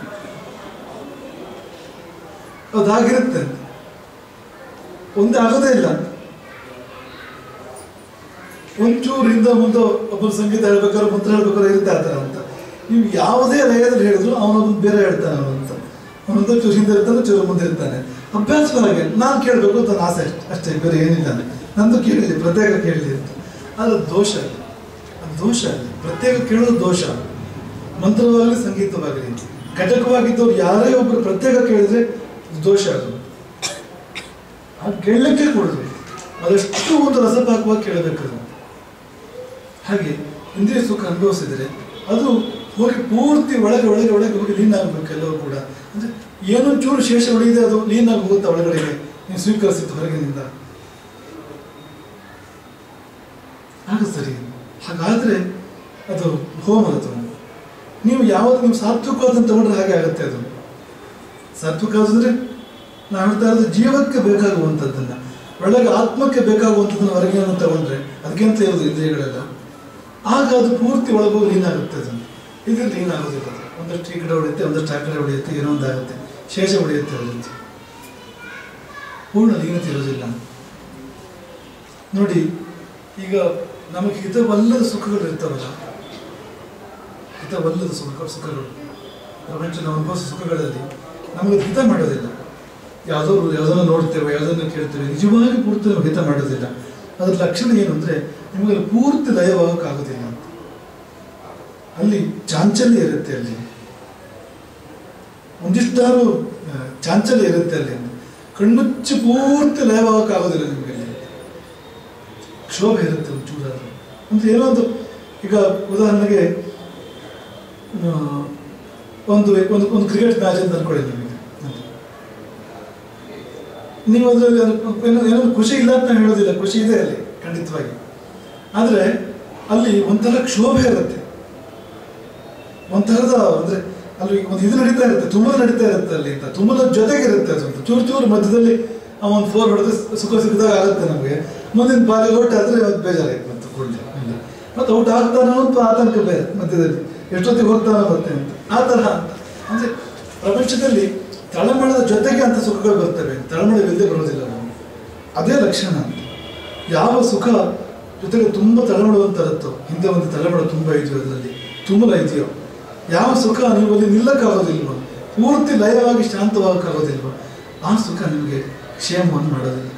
ಅದಾಗಿರುತ್ತೆ ಒಂದೇ ಆಗೋದೇ ಇಲ್ಲ ಒಂಚೂರು ಹಿಂದೆ ಮುಂದೆ ಒಬ್ಬರು ಸಂಗೀತ ಹೇಳ್ಬೇಕಾದ್ರೆ ಮಂತ್ರ ಹೇಳ್ಬೇಕಾದ್ರೆ ಇರುತ್ತೆ ಆ ಥರ ಅಂತ ನೀವು ಯಾವುದೇ ಲಯದಲ್ಲಿ ಹೇಳಿದ್ರು ಅವನೊಬ್ಬನು ಬೇರೆ ಹೇಳ್ತಾನೆ ಅವನಂತ ಅವನೊಂದು ಚೂರು ಹಿಂದೆ ಇರ್ತಾನೆ ಚೂರು ಮುಂದೆ ಇರ್ತಾನೆ ಅಭ್ಯಾಸ ಹಾಗೆ ನಾನು ಕೇಳಬೇಕು ಅಂತ ನನ್ನ ಆಸೆ ಅಷ್ಟೇ ಅಷ್ಟೇ ಬೇರೆ ಏನಿಲ್ಲ ನಂದು ಕೇಳಿದೆ ಪ್ರತ್ಯೇಕ ಕೇಳಲಿ ಅಂತ ಅದು ದೋಷ ಅದು ಅದು ದೋಷ ಅದು ಪ್ರತ್ಯೇಕ ಕೇಳೋದು ದೋಷ ಮಂತ್ರವಾಗಲಿ ಸಂಗೀತವಾಗಲಿ ಘಟಕವಾಗಿದ್ದವ್ರು ಯಾರೇ ಒಬ್ಬರು ಪ್ರತ್ಯೇಕ ಕೇಳಿದ್ರೆ ಅದು ದೋಷ ಅದು ಅದು ಕೇಳಲಿಕ್ಕೆ ಕೊಡಬೇಕು ಅದಷ್ಟು ಒಂದು ರಸಪಾಕವಾಗಿ ಕೇಳಬೇಕು ಅದು ಹಾಗೆ ಇಂದ್ರಿಯ ಸುಖ ಅನುಭವಿಸಿದರೆ ಅದು ಹೋಗಿ ಪೂರ್ತಿ ಒಳಗೆ ಒಳಗೆ ಒಳಗೆ ಹೋಗಿ ಲೀನ್ ಆಗಬೇಕು ಎಲ್ಲವೂ ಕೂಡ ಅಂದರೆ ಏನೋ ಚೂರು ಶೇಷ ಉಳಿದೆ ಅದು ಲೀನ್ ಆಗಿ ಹೋಗುತ್ತೆ ಒಳಗಡೆಗೆ ನೀವು ಸ್ವೀಕರಿಸಿದ್ದು ಹೊರಗಿನಿಂದ ಆಗ ಸರಿ ಹಾಗಾದ್ರೆ ಅದು ಹೋಮ ಅದು ನೀವು ಯಾವ್ದು ನೀವು ಸಾತ್ವಿಕವಾದನ್ನು ತಗೊಂಡ್ರೆ ಹಾಗೆ ಆಗುತ್ತೆ ಅದು ಸಾತ್ವಿಕ ಅಂದ್ರೆ ನಾವು ಹೇಳ್ತಾ ಇರೋದು ಜೀವಕ್ಕೆ ಬೇಕಾಗುವಂಥದ್ದನ್ನ ಒಳಗೆ ಆತ್ಮಕ್ಕೆ ಬೇಕಾಗುವಂಥದ್ದನ್ನ ಹೊರಗೆ ತಗೊಂಡ್ರೆ ಅದಕ್ಕಿಂತ ಇರೋದು ಇಂದ್ರಿಯಗಳೆಲ್ಲ ಆಗ ಅದು ಪೂರ್ತಿ ಒಳಗೋಗಿ ಲೀನ್ ಆಗುತ್ತೆ ಅದು ಇದು ಲೀನ್ ಆಗೋದಿಲ್ಲ ಅದು. ಒಂದಷ್ಟು ಈ ಕಡೆ ಹೊಡೆಯುತ್ತೆ ಒಂದಷ್ಟು ಆ ಕಡೆ ಹೊಡೆಯುತ್ತೆ ಏನೋ ಒಂದಾಗುತ್ತೆ ಶೇಷ ಹೊಡೆಯುತ್ತೆ ಅದರಿಂದ ಪೂರ್ಣ ಲೀನತೆ ಇರೋದಿಲ್ಲ ನೋಡಿ ಈಗ ನಮಗೆ ಹಿತವಲ್ಲದ ಸುಖಗಳು ಇರ್ತಾವಲ್ಲ ಹಿತವಲ್ಲದ ಸುಖ ಸುಖಗಳು ಪ್ರಪಂಚ ನಾವು ಅನುಭವಿಸೋ ಸುಖಗಳಲ್ಲಿ ನಮಗೆ ಹಿತ ಮಾಡೋದಿಲ್ಲ ಯಾವುದೋ ಯಾವುದನ್ನು ನೋಡ್ತೇವೆ ಯಾವುದನ್ನು ಕೇಳ್ತೇವೆ ನಿಜವಾಗಿ ಪೂರ್ತಿ ನಾವು ಹಿತ ಮಾಡೋದಿಲ್ಲ ಅದರ ಲಕ್ಷಣ ಏನು ಅಂದರೆ ನಿಮಗೆ ಅಲ್ಲಿ ಪೂರ್ತಿ ಲಯವಾಗಕ್ಕಾಗೋದಿಲ್ಲ ಅಂತ ಅಲ್ಲಿ ಚಾಂಚಲ್ಯ ಇರುತ್ತೆ ಅಲ್ಲಿ ಒಂದಿಷ್ಟಾರು ಆ, ಚಾಂಚಲ್ಯ ಇರುತ್ತೆ ಅಲ್ಲಿ ಕಣ್ಣುಚ್ಚಿ ಪೂರ್ತಿ ಲಯವಾಗಕ್ಕಾಗೋದಿಲ್ಲ ನಿಮಗೆ ಅಲ್ಲಿ ಕ್ಷೋಭೆ ಇರುತ್ತೆ ಒಂಚೂರಾದ್ರು ಅಂದ್ರೆ ಏನೋ ಒಂದು ಈಗ ಉದಾಹರಣೆಗೆ ಆ, ಒಂದು ಒಂದು ಒಂದು ಕ್ರಿಕೆಟ್ ಮ್ಯಾಚ್ ಅಂತ ಅನ್ಕೊಳ್ಳಿ ನಿಮಗೆ ನೀವು ಅದರಲ್ಲಿ ಏನೋ ಏನೋ ಖುಷಿ ಇಲ್ಲ ಅಂತ ನಾನು ಹೇಳೋದಿಲ್ಲ ಖುಷಿ ಇದೆ ಅಲ್ಲಿ ಖಂಡಿತವಾಗಿ ಆದರೆ ಅಲ್ಲಿ ಒಂಥರ ಕ್ಷೋಭೆ ಇರುತ್ತೆ ಒಂಥರದ ಅಂದ್ರೆ ಅಲ್ಲಿ ಒಂದು ಇದು ನಡೀತಾ ಇರುತ್ತೆ ತುಮಲ ನಡೀತಾ ಇರುತ್ತೆ ಅಲ್ಲಿ ಅಂತ ತುಮಲ ಜೊತೆಗೆ ಇರುತ್ತೆ ಅದು ಸ್ವಲ್ಪ ಚೂರು ಚೂರು ಮಧ್ಯದಲ್ಲಿ ಆ ಒಂದು ಫೋರ್ ಹೊಡೆದು ಸುಖ ಸಿಕ್ಕಿದಾಗ ಆಗುತ್ತೆ ನಮಗೆ ಮುಂದಿನ ಬಾಲಿಗೆ ಔಟ್ ಆದರೆ ಅದು ಬೇಜಾರಾಯ್ತು ಮತ್ತೆ ಕೂಡಲೇ ಮತ್ತೆ ಔಟ್ ಆಗ್ತಾನೋ ಅಂತ ಆತಂಕ ಬೇರೆ ಮಧ್ಯದಲ್ಲಿ ಎಷ್ಟೊತ್ತಿಗೆ ಹೋಗ್ತಾನೋ ಮತ್ತೆ ಅಂತ ಆ ತರಹ ಅಂತ ಅಂದ್ರೆ ಪ್ರಪಂಚದಲ್ಲಿ ತಳಮಳದ ಜೊತೆಗೆ ಅಂತ ಸುಖಗಳು ಬರ್ತವೆ ತಳಮಳವಿಲ್ಲದೆ ಬರೋದಿಲ್ಲ ನಾವು ಅದೇ ಲಕ್ಷಣ ಅಂತ ಯಾವ ಸುಖ ಜೊತೆಗೆ ತುಂಬ ತಳಮಳುವಂತಿರುತ್ತೋ ಹಿಂದೆ ಒಂದು ತಳಮಳ ತುಂಬ ಇದೆಯೋ ಅದರಲ್ಲಿ ತುಮಲ ಇದೆಯೋ ಯಾವ ಸುಖ ನೀವು ಅಲ್ಲಿ ನಿಲ್ಲಕ್ಕಾಗೋದಿಲ್ವೋ ಪೂರ್ತಿ ಲಯವಾಗಿ ಶಾಂತವಾಗಕ್ಕಾಗೋದಿಲ್ವೋ ಆ ಸುಖ ನಿಮಗೆ ಕ್ಷೇಮವನ್ನು ಮಾಡೋದಿಲ್ಲ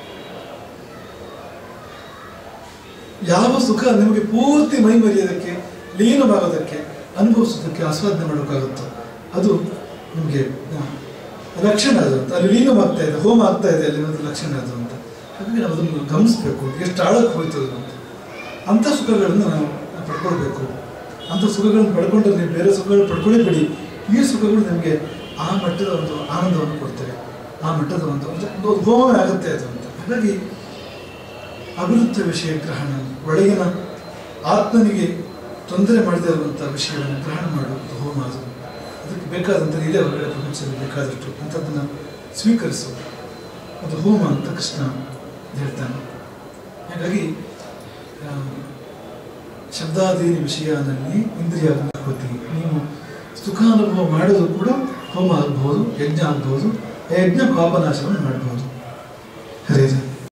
ಯಾವ ಸುಖ ನಿಮಗೆ ಪೂರ್ತಿ ಮೈ ಮರೆಯೋದಕ್ಕೆ ಲೀನವಾಗೋದಕ್ಕೆ ಅನುಭವಿಸೋದಕ್ಕೆ ಆಸ್ವಾದನೆ ಮಾಡೋಕ್ಕಾಗುತ್ತೋ ಅದು ನಿಮಗೆ ಆ, ಲಕ್ಷಣ ಅದು ಅಂತ ಅಲ್ಲಿ ಲೀನವಾಗ್ತಾ ಇದೆ ಹೋಮ ಆಗ್ತಾ ಇದೆ ಅಲ್ಲಿ ಒಂದು ಲಕ್ಷಣ ಅದು ಅಂತ ಹಾಗಾಗಿ ನಾವು ಅದನ್ನು ಗಮನಿಸಬೇಕು ಎಷ್ಟು ಆಳಕ್ಕೆ ಹೋಯ್ತು ಅದು ಅಂತ ಅಂಥ ಸುಖಗಳನ್ನು ನಾವು ಪಡ್ಕೊಳ್ಬೇಕು ಅಂಥ ಸುಖಗಳನ್ನು ಪಡ್ಕೊಂಡ್ರೆ ನೀವು ಬೇರೆ ಸುಖಗಳು ಪಡ್ಕೊಳ್ಳೇ ಬಿಡಿ ಈ ಸುಖಗಳು ನಿಮಗೆ ಆ ಮಟ್ಟದ ಒಂದು ಆನಂದವನ್ನು ಕೊಡ್ತವೆ ಆ ಮಟ್ಟದ ಒಂದು ಒಂದು- ಒಂದು ಹೋಮವೇ ಆಗುತ್ತೆ ಅದು ಅಂತ ಹಾಗಾಗಿ ಅಭಿವೃದ್ಧ ವಿಷಯ ಗ್ರಹಣ ಒಳಗಿನ ಆತ್ಮನಿಗೆ ತೊಂದರೆ ಮಾಡದೇ ಇರುವಂಥ ವಿಷಯವನ್ನು ಗ್ರಹಣ ಮಾಡುವುದು ಹೋಮ ಅದು ಅದಕ್ಕೆ ಬೇಕಾದಂಥ ಇದೇ ಹೊರಗಡೆ ಪ್ರಪಂಚದಲ್ಲಿ ಬೇಕಾದಷ್ಟು ಅಂಥದ್ದನ್ನು ಸ್ವೀಕರಿಸು ಅದು ಹೋಮ ಅಂತ ಕೃಷ್ಣ ಹೇಳ್ತಾನೆ ಹಾಗಾಗಿ ಆ, ಶಬ್ದಾದೀನಿ ವಿಷಯನಲ್ಲಿ ಇಂದ್ರಿಯ ಅನುಭೂತಿ ನೀವು ಸುಖಾನುಭವ ಮಾಡೋದು ಕೂಡ ಹೋಮ ಆಗ್ಬೋದು ಯಜ್ಞ ಆಗ್ಬೋದು ಆ ಯಜ್ಞ ಪಾಪನಾಶವನ್ನು ಮಾಡ್ಬೋದು ಹರೇ ಜನ